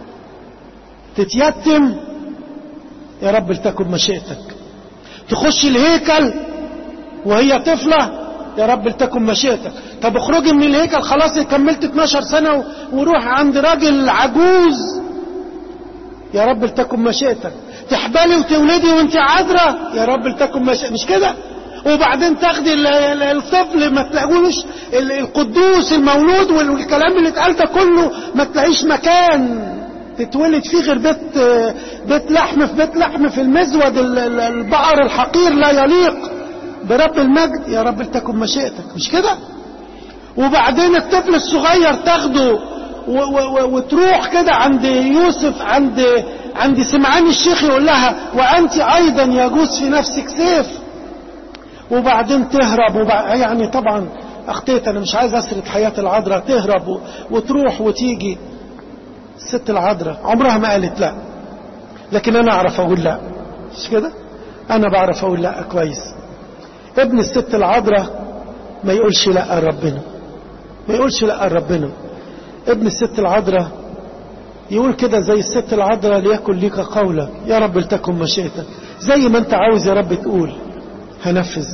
تتيتم يا رب لتكن مشيئتك تخش الهيكل وهي طفلة يا رب لتكن مشيئتك طب اخرجي من الهيكل خلاص كملت 12 سنة وروح عند راجل عجوز يا رب لتكن مشيئتك تحبلي وتولدي وانت عذرة يا رب لتكن مشيئتك مش كده وبعدين تاخدي الطفل ما تلاقوش القدوس المولود والكلام اللي اتقال ده كله ما تلاقيش مكان تتولد فيه غير بيت بيت لحم في بيت لحم في المزود البقر الحقير لا يليق برب المجد يا رب لتكن مشيئتك مش كده وبعدين الطفل الصغير تاخده وتروح كده عند يوسف عند عند سمعان الشيخ يقول لها وانت ايضا يجوز في نفسك سيف وبعدين تهرب وبع... يعني طبعا اخطيت انا مش عايز اسرد حياه العذراء تهرب و... وتروح وتيجي الست العذراء عمرها ما قالت لا لكن انا اعرف اقول لا مش كده انا بعرف اقول لا كويس ابن الست العذراء ما يقولش لا ربنا ما يقولش لا ربنا ابن الست العذراء يقول كده زي الست العذراء ليكن ليك قولك يا رب لتكن مشيئتك زي ما انت عاوز يا رب تقول هنفذ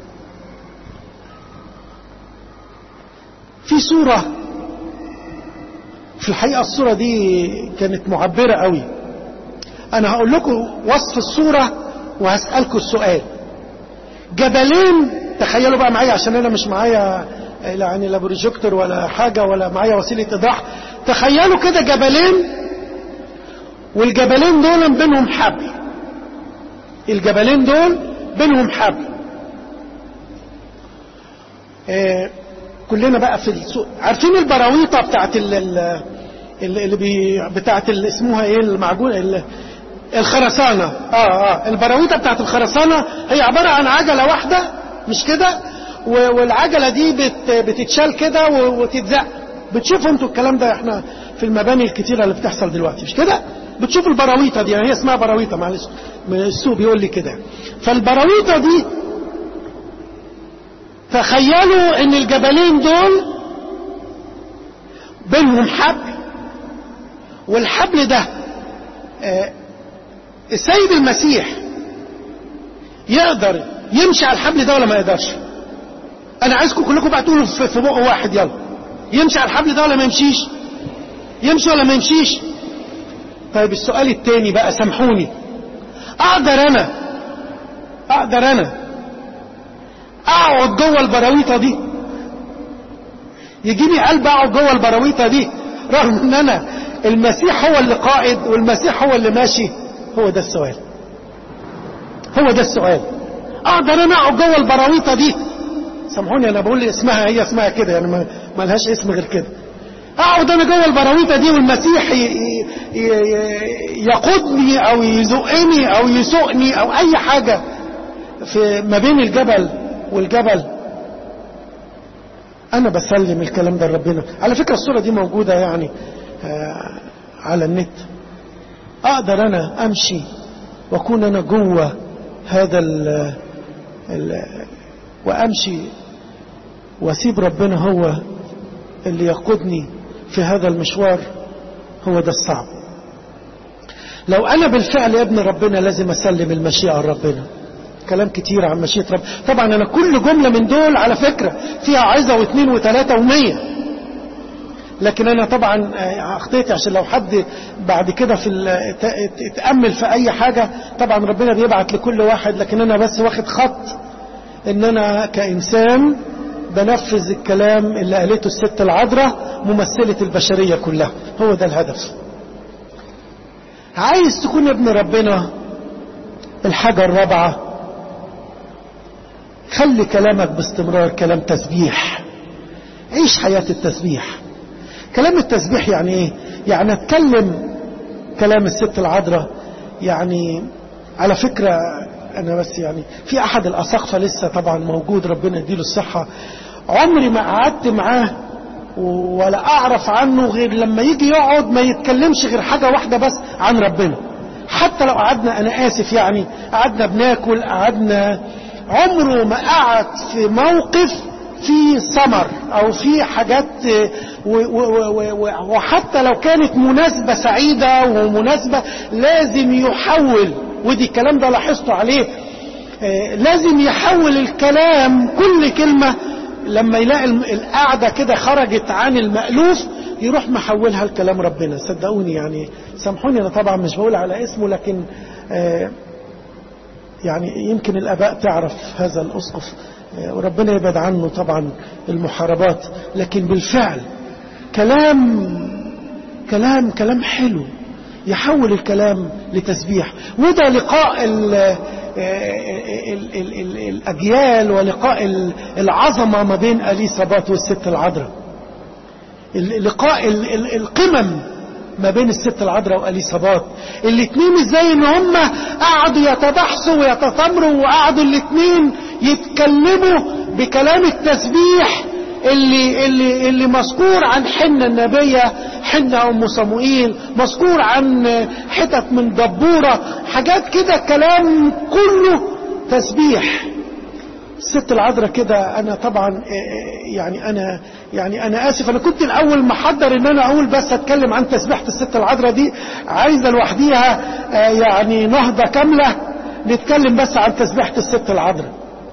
في صورة في الحقيقة الصورة دي كانت معبرة قوي انا هقول لكم وصف الصورة وهسألكم السؤال جبلين تخيلوا بقى معايا عشان انا مش معايا يعني لا بروجيكتور ولا حاجة ولا معايا وسيلة ايضاح تخيلوا كده جبلين والجبلين دول بينهم حبل الجبلين دول بينهم حبل آه كلنا بقى في السوق عارفين البراويطة بتاعت ال ال اللي بي بتاعت اللي اسمها ايه المعجون الخرسانة اه اه البراويطة بتاعت الخرسانة هي عبارة عن عجلة واحدة مش كده والعجلة دي بت بتتشال كده وتتزق بتشوفوا انتوا الكلام ده احنا في المباني الكتيرة اللي بتحصل دلوقتي مش كده بتشوف البراويطة دي يعني هي اسمها براويطة معلش السوق بيقول لي كده فالبراويطة دي تخيلوا ان الجبلين دول بينهم حبل والحبل ده آه السيد المسيح يقدر يمشي على الحبل ده ولا ما يقدرش انا عايزكم كلكم بقى تقولوا في بق واحد يلا يمشي على الحبل ده ولا ما يمشيش يمشي ولا ما يمشيش طيب السؤال التاني بقى سامحوني اقدر انا اقدر انا اقعد جوه البراويطه دي يجيني قلب اقعد جوه البراويطه دي رغم ان انا المسيح هو اللي قائد والمسيح هو اللي ماشي هو ده السؤال هو ده السؤال اقدر انا اقعد جوه البراويطه دي سامحوني انا بقول اسمها هي اسمها كده يعني ما لهاش اسم غير كده اقعد انا جوه البراويطه دي والمسيح يقودني او يزقني او يسوقني او اي حاجه في ما بين الجبل والجبل انا بسلم الكلام ده لربنا على فكره الصوره دي موجوده يعني آه على النت اقدر انا امشي واكون انا جوه هذا ال ال وامشي واسيب ربنا هو اللي يقودني في هذا المشوار هو ده الصعب لو انا بالفعل يا ابن ربنا لازم اسلم المشيئه لربنا كلام كتير عن مشيئة رب طبعا انا كل جملة من دول على فكرة فيها عظة واثنين وثلاثة ومية لكن انا طبعا اخطيتي عشان لو حد بعد كده في تأمل في اي حاجة طبعا ربنا بيبعت لكل واحد لكن انا بس واخد خط ان انا كانسان بنفذ الكلام اللي قالته الست العذراء ممثلة البشرية كلها هو ده الهدف عايز تكون ابن ربنا الحاجة الرابعة خلي كلامك باستمرار كلام تسبيح عيش حياة التسبيح كلام التسبيح يعني ايه يعني اتكلم كلام الست العذراء يعني على فكرة انا بس يعني في احد الاساقفة لسه طبعا موجود ربنا يديله الصحة عمري ما قعدت معاه ولا اعرف عنه غير لما يجي يقعد ما يتكلمش غير حاجة واحدة بس عن ربنا حتى لو قعدنا انا اسف يعني قعدنا بناكل قعدنا عمره ما قعد في موقف في سمر او في حاجات وحتى لو كانت مناسبة سعيدة ومناسبة لازم يحول ودي الكلام ده لاحظته عليه لازم يحول الكلام كل كلمة لما يلاقي القعدة كده خرجت عن المألوف يروح محولها لكلام ربنا صدقوني يعني سامحوني انا طبعا مش بقول على اسمه لكن يعني يمكن الاباء تعرف هذا الاسقف وربنا يبعد عنه طبعا المحاربات لكن بالفعل كلام كلام كلام حلو يحول الكلام لتسبيح وده لقاء ال ال ال ال الأجيال ولقاء العظمة ما بين أليسابات والست العذراء لقاء القمم ما بين الست العذراء واليصابات الاثنين ازاي ان هم قعدوا يتبحثوا ويتثمروا وقعدوا الاثنين يتكلموا بكلام التسبيح اللي اللي اللي مذكور عن حنة النبية حنة ام صموئيل مذكور عن حتت من دبورة حاجات كده كلام كله تسبيح الست العذراء كده انا طبعا يعني انا يعني انا اسف انا كنت الاول محضر ان انا اقول بس اتكلم عن تسبيحة الست العذراء دي عايزة لوحديها يعني نهضة كاملة نتكلم بس عن تسبيحة الست العذراء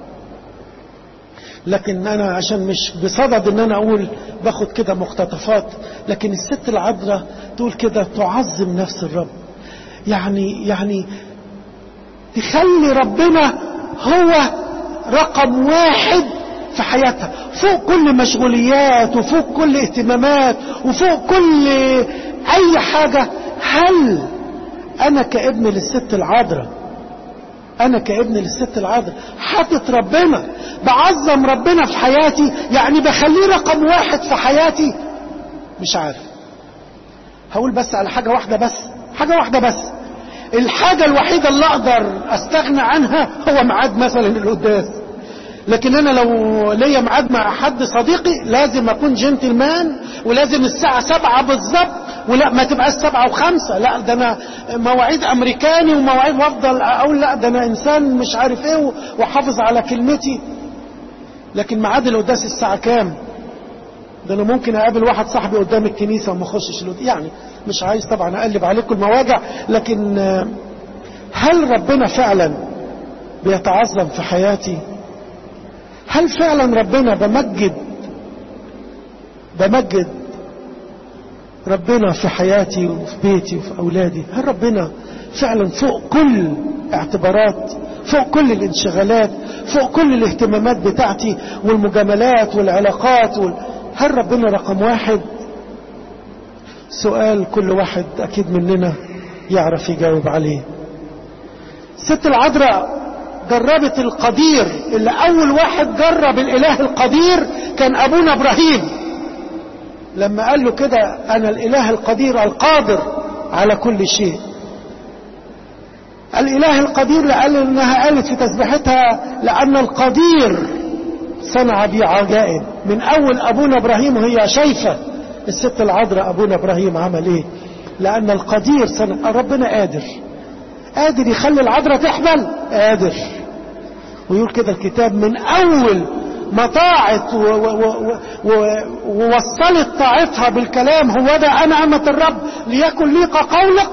لكن انا عشان مش بصدد ان انا اقول باخد كده مقتطفات لكن الست العذراء تقول كده تعظم نفس الرب يعني يعني تخلي ربنا هو رقم واحد في حياتها فوق كل مشغوليات وفوق كل اهتمامات وفوق كل اي حاجة هل انا كابن للست العذراء انا كابن للست العذراء حاطط ربنا بعظم ربنا في حياتي يعني بخليه رقم واحد في حياتي مش عارف هقول بس على حاجة واحدة بس حاجة واحدة بس الحاجة الوحيدة اللي اقدر استغنى عنها هو ميعاد مثلا القداس لكن انا لو ليا ميعاد مع حد صديقي لازم اكون جنتلمان ولازم الساعة سبعة بالظبط ولا ما تبقاش سبعة وخمسة لا ده انا مواعيد امريكاني ومواعيد وافضل اقول لا ده انا انسان مش عارف ايه وحافظ على كلمتي لكن ميعاد القداس الساعة كام ده انا ممكن اقابل واحد صاحبي قدام الكنيسة وما اخشش يعني مش عايز طبعا اقلب عليكم المواجع لكن هل ربنا فعلا بيتعظم في حياتي هل فعلا ربنا بمجد بمجد ربنا في حياتي وفي بيتي وفي أولادي هل ربنا فعلا فوق كل اعتبارات فوق كل الانشغالات فوق كل الاهتمامات بتاعتي والمجاملات والعلاقات وال... هل ربنا رقم واحد سؤال كل واحد اكيد مننا يعرف يجاوب عليه ست العذراء جربت القدير اللي اول واحد جرب الاله القدير كان ابونا ابراهيم لما قال له كده انا الاله القدير القادر على كل شيء الاله القدير قال انها قالت في تسبيحتها لان القدير صنع بي عجائب من اول ابونا ابراهيم وهي شايفه الست العذراء ابونا ابراهيم عمل ايه لان القدير صنع ربنا قادر قادر يخلي العذراء تحمل قادر ويقول كده الكتاب من اول ما طاعت ووصلت طاعتها بالكلام هو ده انا امة الرب ليكن ليق قولك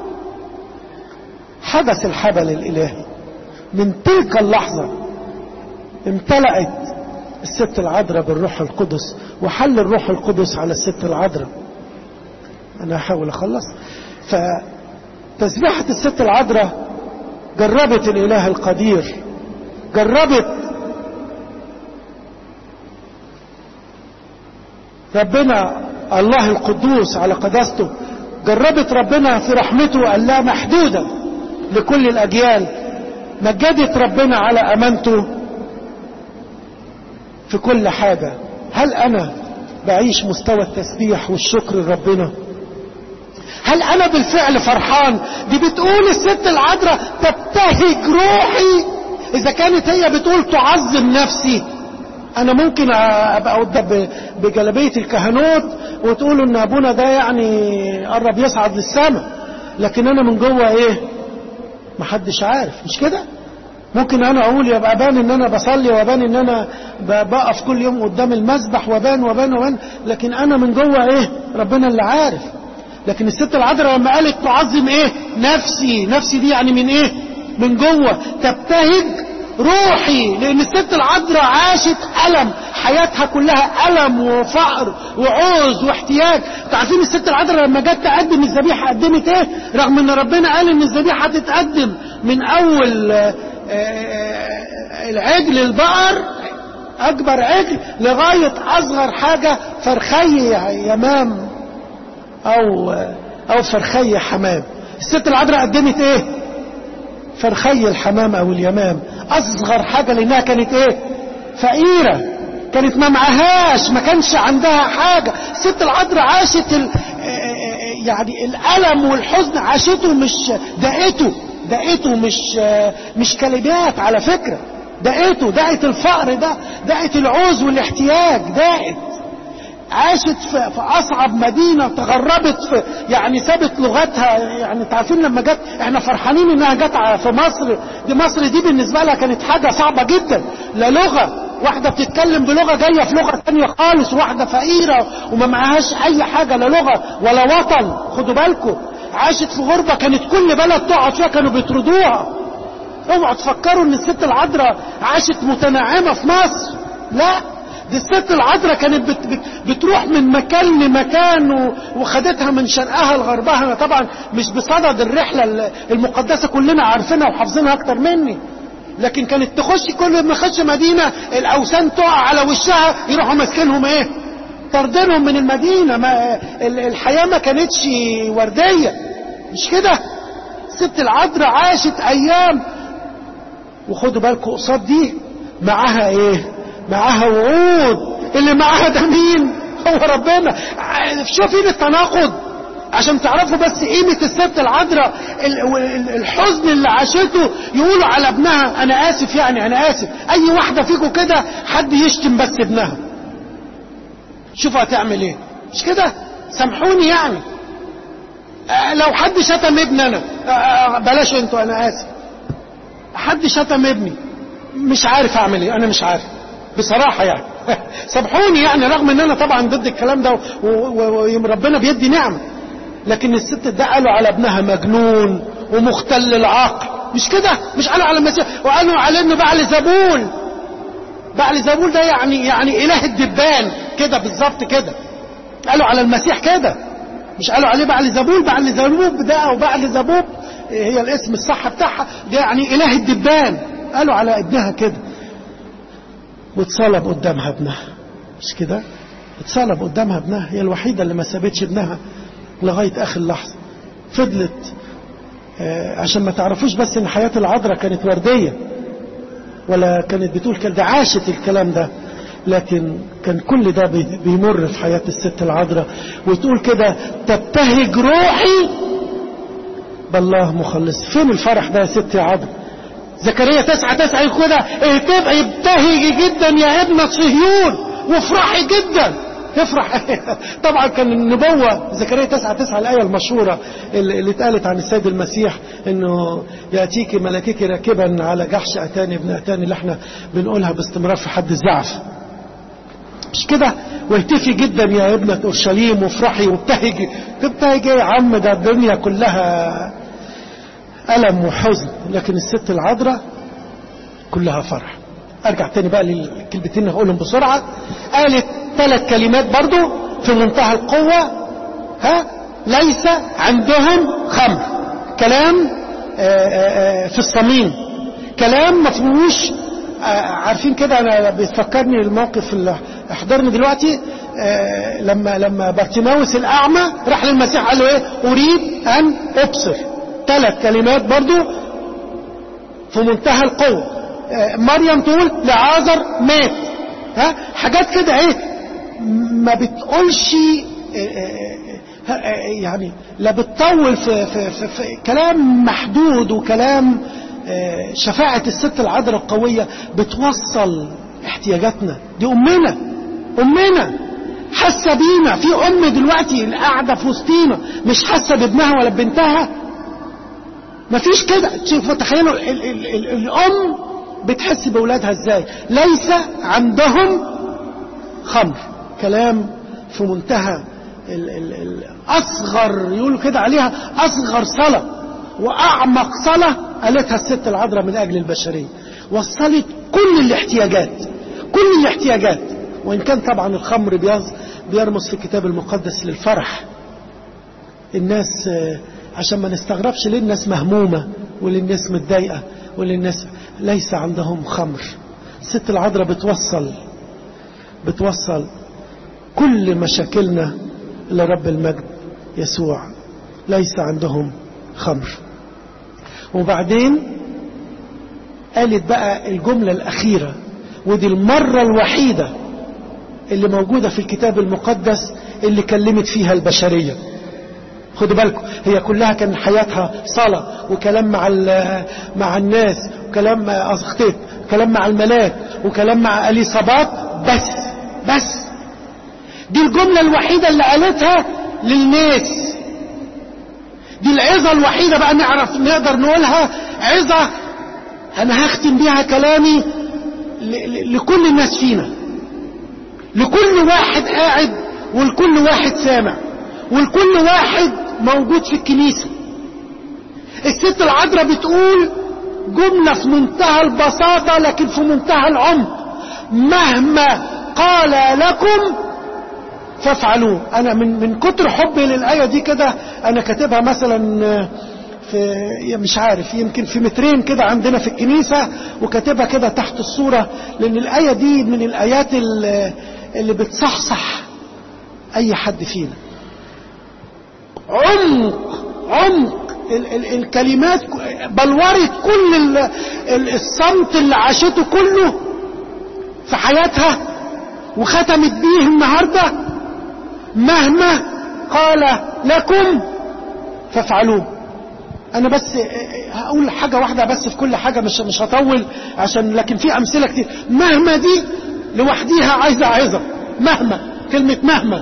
حدث الحبل الالهي من تلك اللحظة امتلأت الست العذراء بالروح القدس وحل الروح القدس على الست العذراء انا هحاول اخلص فتسبيحة الست العذراء جربت الاله القدير جربت ربنا الله القدوس على قداسته جربت ربنا في رحمته اللا محدودة لكل الأجيال مجدت ربنا على أمانته في كل حاجة هل أنا بعيش مستوى التسبيح والشكر لربنا هل أنا بالفعل فرحان دي بتقول الست العذراء تبتهج روحي إذا كانت هي بتقول تعظم نفسي انا ممكن ابقى قدام بجلبيه الكهنوت وتقولوا ان ابونا ده يعني قرب يصعد للسماء لكن انا من جوه ايه محدش عارف مش كده ممكن انا اقول يبقى بان ان انا بصلي وبان ان انا بقف كل يوم قدام المسبح وبان وبان وبان لكن انا من جوه ايه ربنا اللي عارف لكن الست العذراء لما قالت تعظم ايه نفسي نفسي دي يعني من ايه من جوه تبتهج روحي لان الست العذراء عاشت ألم حياتها كلها ألم وفقر وعوز واحتياج تعرفين الست العذراء لما جت تقدم الذبيحة قدمت ايه رغم ان ربنا قال ان الذبيحة تتقدم من اول العجل البقر اكبر عجل لغاية اصغر حاجة فرخي يمام او او فرخي حمام الست العذراء قدمت ايه فرخي الحمام او اليمام اصغر حاجة لانها كانت ايه فقيرة كانت ما معهاش ما كانش عندها حاجة الست العذراء عاشت ال... يعني الالم والحزن عاشته مش دقته دقته مش مش كلمات على فكرة دقته دقت الفقر ده دقت العوز والاحتياج دقت عاشت في, في اصعب مدينه تغربت في يعني سابت لغتها يعني تعرفين لما جت احنا فرحانين انها جت في مصر دي مصر دي بالنسبه لها كانت حاجه صعبه جدا لا لغه واحده بتتكلم بلغه جايه في لغه ثانيه خالص واحده فقيره وما معهاش اي حاجه لا لغه ولا وطن خدوا بالكم عاشت في غربه كانت كل بلد تقعد فيها كانوا بيطردوها اوعوا تفكروا ان الست العذراء عاشت متنعمه في مصر لا دي الست العذراء كانت بت بت بتروح من مكان لمكان وخدتها من شرقها لغربها انا طبعا مش بصدد الرحله المقدسه كلنا عارفينها وحافظينها اكتر مني لكن كانت تخش كل ما تخش مدينه الاوثان تقع على وشها يروحوا ماسكينهم ايه طردينهم من المدينه ما الحياه ما كانتش ورديه مش كده الست العذراء عاشت ايام وخدوا بالكم قصاد دي معاها ايه معاها وعود اللي معاها ده مين هو ربنا شوفين التناقض عشان تعرفوا بس قيمة الست العذراء الحزن اللي عاشته يقولوا على ابنها انا اسف يعني انا اسف اي واحدة فيكم كده حد يشتم بس ابنها شوفوا هتعمل ايه مش كده سامحوني يعني لو حد شتم ابني انا بلاش انتوا انا اسف حد شتم ابني مش عارف اعمل ايه انا مش عارف بصراحة يعني سامحوني يعني رغم ان انا طبعا ضد الكلام ده وربنا بيدي نعمة لكن الست ده قالوا على ابنها مجنون ومختل العقل مش كده مش قالوا على المسيح وقالوا على انه بعل زبول بعل زبول ده يعني يعني اله الدبان كده بالظبط كده قالوا على المسيح كده مش قالوا عليه بعل زبول بعل زبوب ده او بعل زبوب هي الاسم الصح بتاعها ده يعني اله الدبان قالوا على ابنها كده واتصلب قدامها ابنها مش كده اتصلب قدامها ابنها هي الوحيدة اللي ما سابتش ابنها لغاية آخر لحظة فضلت آه عشان ما تعرفوش بس ان حياة العذراء كانت وردية ولا كانت بتقول كده ده عاشت الكلام ده لكن كان كل ده بيمر في حياة الست العذراء وتقول كده تبتهج روحي بالله مخلص فين الفرح ده يا ست يا عذراء زكريا تسعة تسعة يقول كده تبقى ابتهجي جدا يا ابنة صهيون وافرحي جدا تفرح طبعا كان النبوة زكريا تسعة تسعة الآية المشهورة اللي اتقالت عن السيد المسيح انه يأتيك ملكك راكبا على جحش أتاني ابن أتاني اللي احنا بنقولها باستمرار في حد الزعف مش كده واهتفي جدا يا ابنة أورشليم وافرحي وابتهجي تبتهجي يا عم ده الدنيا كلها ألم وحزن لكن الست العذراء كلها فرح ارجع تاني بقى للكلمتين اللي هقولهم بسرعة قالت ثلاث كلمات برضو في منتهى القوة ها ليس عندهم خمر كلام آآ آآ في الصميم كلام ما فيهوش عارفين كده انا بيفكرني الموقف اللي احضرني دلوقتي لما لما بارتيماوس الاعمى راح للمسيح قال له ايه اريد ان ابصر ثلاث كلمات برضو في منتهى القوة مريم تقول لعازر مات ها حاجات كده ايه ما بتقولش يعني لا بتطول في, في, في, في كلام محدود وكلام شفاعة الست العذراء القوية بتوصل احتياجاتنا دي أمنا أمنا حاسة بينا في أم دلوقتي اللي قاعدة في وسطينا مش حاسة بابنها ولا ببنتها مفيش كده شوفوا تخيلوا ال ال ال الأم بتحس بأولادها ازاي ليس عندهم خمر كلام في منتهى ال ال ال أصغر يقولوا كده عليها أصغر صلاة وأعمق صلاة قالتها الست العذراء من أجل البشرية وصلت كل الاحتياجات كل الاحتياجات وإن كان طبعا الخمر بيرمز في الكتاب المقدس للفرح الناس عشان ما نستغربش ليه الناس مهمومة وليه الناس متضايقة وليه الناس ليس عندهم خمر الست العذراء بتوصل بتوصل كل مشاكلنا لرب المجد يسوع ليس عندهم خمر وبعدين قالت بقى الجملة الأخيرة ودي المرة الوحيدة اللي موجودة في الكتاب المقدس اللي كلمت فيها البشرية خدوا بالكم هي كلها كان حياتها صلاة وكلام مع مع الناس وكلام أخطيت كلام مع الملاك وكلام مع أليصابات بس بس دي الجملة الوحيدة اللي قالتها للناس دي العظة الوحيدة بقى نعرف نقدر نقولها عظة أنا هختم بيها كلامي لكل الناس فينا لكل واحد قاعد ولكل واحد سامع ولكل واحد موجود في الكنيسة الست العذراء بتقول جملة في منتهى البساطة لكن في منتهى العمق مهما قال لكم فافعلوه انا من من كتر حبي للايه دي كده انا كاتبها مثلا في مش عارف يمكن في مترين كده عندنا في الكنيسه وكاتبها كده تحت الصوره لان الايه دي من الايات اللي, اللي بتصحصح اي حد فينا عمق عمق ال ال الكلمات بلورت كل ال ال الصمت اللي عاشته كله في حياتها وختمت بيه النهارده مهما قال لكم فافعلوه انا بس هقول حاجة واحدة بس في كل حاجة مش مش هطول عشان لكن في امثلة كتير مهما دي لوحديها عايزة عظة مهما كلمة مهما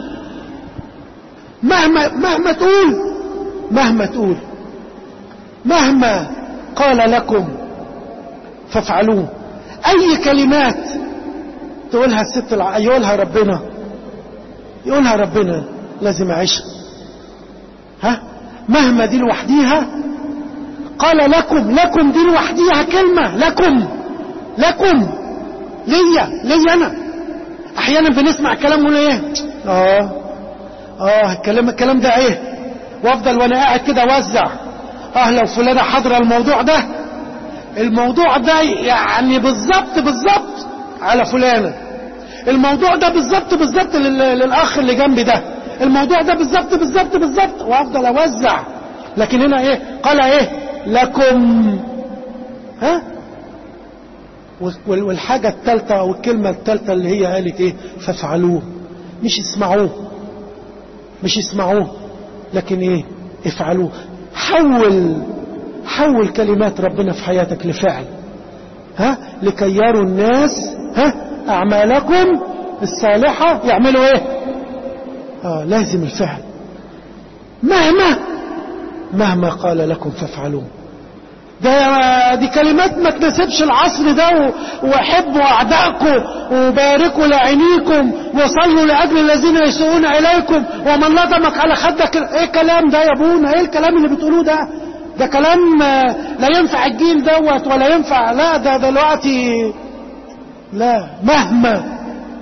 مهما مهما تقول مهما تقول مهما قال لكم فافعلوه اي كلمات تقولها الست الع... يقولها ربنا يقولها ربنا لازم اعيشها ها مهما دي لوحديها قال لكم لكم دي لوحديها كلمة لكم لكم ليا ليا انا احيانا بنسمع كلام ونقول ايه اه اه الكلام الكلام ده ايه وافضل وانا قاعد كده اوزع اه لو فلانه حاضره الموضوع ده الموضوع ده يعني بالظبط بالظبط على فلانه الموضوع ده بالظبط بالظبط لل- للاخ اللي جنبي ده الموضوع ده بالظبط بالظبط بالظبط وافضل اوزع لكن هنا ايه قال ايه لكم ها وال- والحاجة الثالثة أو الكلمة الثالثة اللي هي قالت إيه فافعلوه مش اسمعوه مش اسمعوه لكن إيه افعلوه حول حول كلمات ربنا في حياتك لفعل ها لكي يروا الناس ها أعمالكم الصالحة يعملوا إيه آه لازم الفعل مهما مهما قال لكم فافعلوه ده دي كلمات ما تناسبش العصر ده و- وحبوا أعدائكم وباركوا لعينيكم وصلوا لأجل الذين يسوءون إليكم ومن لطمك على خدك ايه الكلام ده يا ابونا ايه الكلام اللي بتقولوه ده ده كلام آه، لا ينفع الجيل دوت ولا ينفع لا ده دلوقتي لا مهما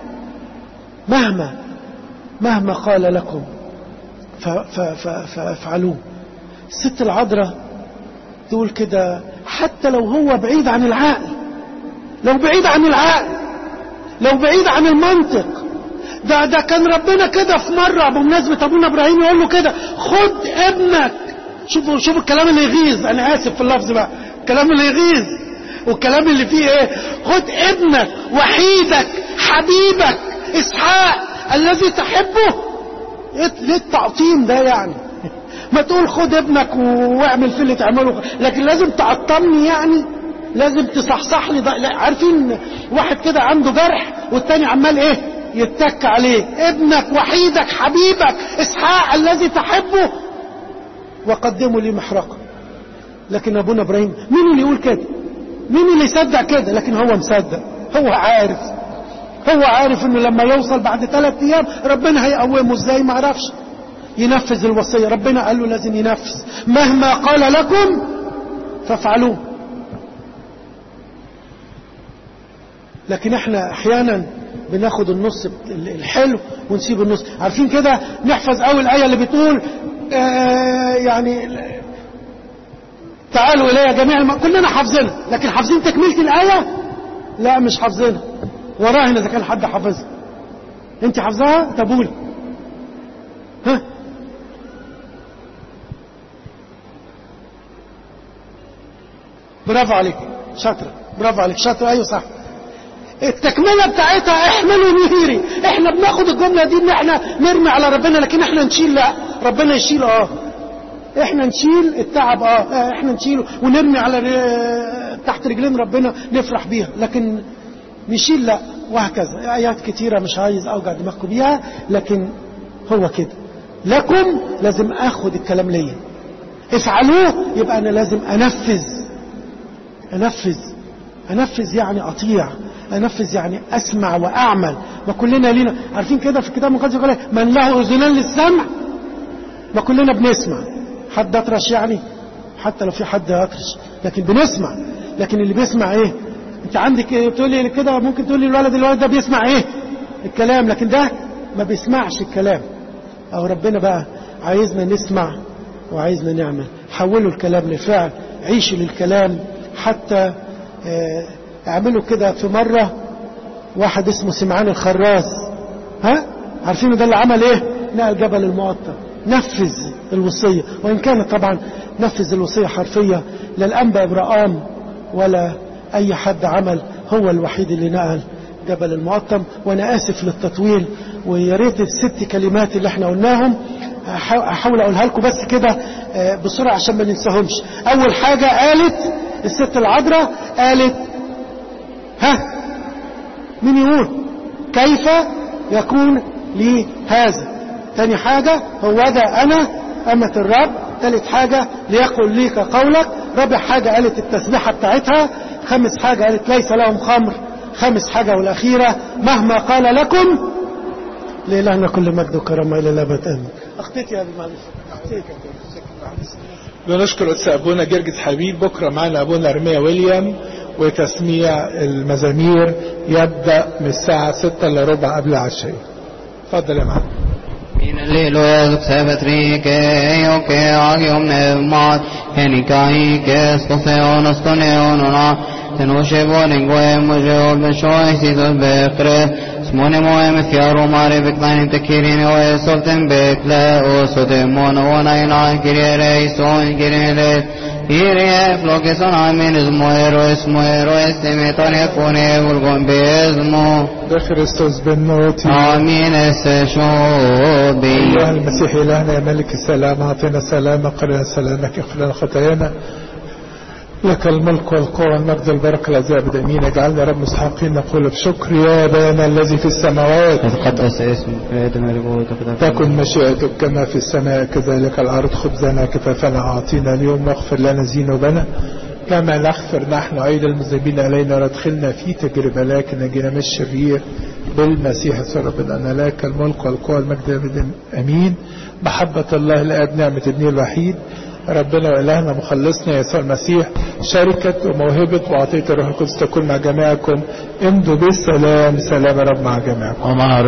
مهما مهما قال لكم ف- ف- ف- فافعلوه الست العذراء تقول كده حتى لو هو بعيد عن العقل لو بعيد عن العقل لو بعيد عن المنطق ده ده كان ربنا كده في مرة بمناسبة أبونا إبراهيم يقول له كده خد ابنك شوفوا شوفوا الكلام اللي يغيظ أنا آسف في اللفظ بقى الكلام اللي يغيظ والكلام اللي فيه إيه خد ابنك وحيدك حبيبك إسحاق الذي تحبه إيه ليه التعطيم ده يعني ما تقول خد ابنك واعمل في اللي تعمله لكن لازم تعطمني يعني لازم تصحصح لي ده لا عارفين واحد كده عنده جرح والتاني عمال ايه يتك عليه ابنك وحيدك حبيبك اسحاق الذي تحبه وقدموا لي محرقة لكن ابونا ابراهيم مين اللي يقول كده مين اللي يصدق كده لكن هو مصدق هو عارف هو عارف انه لما يوصل بعد ثلاث ايام ربنا هيقومه ازاي ما عرفش ينفذ الوصية ربنا قال له لازم ينفذ مهما قال لكم فافعلوه لكن احنا احيانا بناخد النص الحلو ونسيب النص عارفين كده نحفظ اول الايه اللي بتقول آه يعني تعالوا الي جميع الم... كلنا حافظينها لكن حافظين تكمله الايه لا مش حافظينها وراهن اذا كان حد حافظها انت حافظاها طب قولي ها برافو عليك شاطرة برافو عليك شاطرة ايوه صح التكملة بتاعتها احملوا نهيري احنا بناخد الجملة دي ان احنا نرمي على ربنا لكن احنا نشيل لا ربنا يشيل اه احنا نشيل التعب اه احنا نشيله ونرمي على ر- تحت رجلين ربنا نفرح بيها لكن نشيل لا وهكذا ايات كتيرة مش عايز اوجع دماغكم بيها لكن هو كده لكم لازم اخد الكلام ليا افعلوه يبقى انا لازم انفذ انفذ انفذ يعني اطيع انفذ يعني اسمع واعمل ما كلنا لينا عارفين كده في الكتاب المقدس يقول إيه؟ من له اذنان للسمع ما كلنا بنسمع حد اطرش يعني حتى لو في حد اطرش لكن بنسمع لكن اللي بيسمع ايه انت عندك إيه؟ تقول لي كده ممكن تقول لي الولد الولد ده بيسمع ايه الكلام لكن ده ما بيسمعش الكلام او ربنا بقى عايزنا نسمع وعايزنا نعمل حولوا الكلام لفعل عيشوا للكلام حتى آه، اعملوا كده في مرة واحد اسمه سمعان الخراز ها عارفين ده اللي عمل ايه نقل جبل المقطم نفذ الوصية وإن كانت طبعا نفذ الوصية حرفية لا الأنبا إبراهام ولا أي حد عمل هو الوحيد اللي نقل جبل المقطم وأنا آسف للتطويل ويا ريت الست كلمات اللي احنا قلناهم أحا- أحاول أقولها لكم بس كده آه، بسرعة عشان ما ننساهمش أول حاجة قالت الست العذراء قالت ها مين يقول كيف يكون لي هذا تاني حاجة هو ده أنا أمة الرب تالت حاجة ليقل ليك قولك رابع حاجة قالت التسبيحة بتاعتها خامس حاجة قالت ليس لهم خمر خامس حاجة والأخيرة مهما قال لكم لإلهنا كل مجد وكرامة إلى الأبد آمين أخطيت يا أبي معلش أخطيت. بنشكر قدس أبونا جرجس حبيب بكرة معنا أبونا رمية ويليام وتسميع المزامير يبدأ من الساعة 6 إلا ربع قبل العشاء اتفضل يا معلم Min lillog sebetrike joke agium nevmat henikaike stoseon stoneonona tenoshe volingue mujol beshoy sidol bekre سمون موهم ثيارو ماري بكتان تكيرين ويسولتن بكلا وسوتمون وناينا كيري ريسون كيري ريس Kyrie φλόκεσον αμήν εσμο ερωεσμο ερωεστημητον εκούνε βουλγον μπεσμο بخريستوس بالنوتي آمين السشوبي أيها المسيح إلهنا يا ملك السلام أعطنا سلامك قرنا سلامك اغفر لنا خطايانا لك الملك والقوة والمجد والبركة الذي أبدا أمين اجعلنا رب مستحقين نقول بشكر يا أبانا الذي في السماوات يتقدس اسمك ويتم ملكوتك تكن مشيئتك كما في السماء كذلك الأرض خبزنا كفافنا أعطينا اليوم واغفر لنا ذنوبنا كما نغفر نحن أيضا المذنبين علينا وادخلنا في تجربة لكن نجينا من الشرير بالمسيح ربنا أن لك الملك والقوة والمجد أبدا أمين محبة الله الآب نعمة ابنه الوحيد ربنا وإلهنا مخلصنا يسوع المسيح شركة وموهبة وعطية الروح القدس تكون مع جميعكم امضوا بالسلام سلام رب مع جميعكم ومع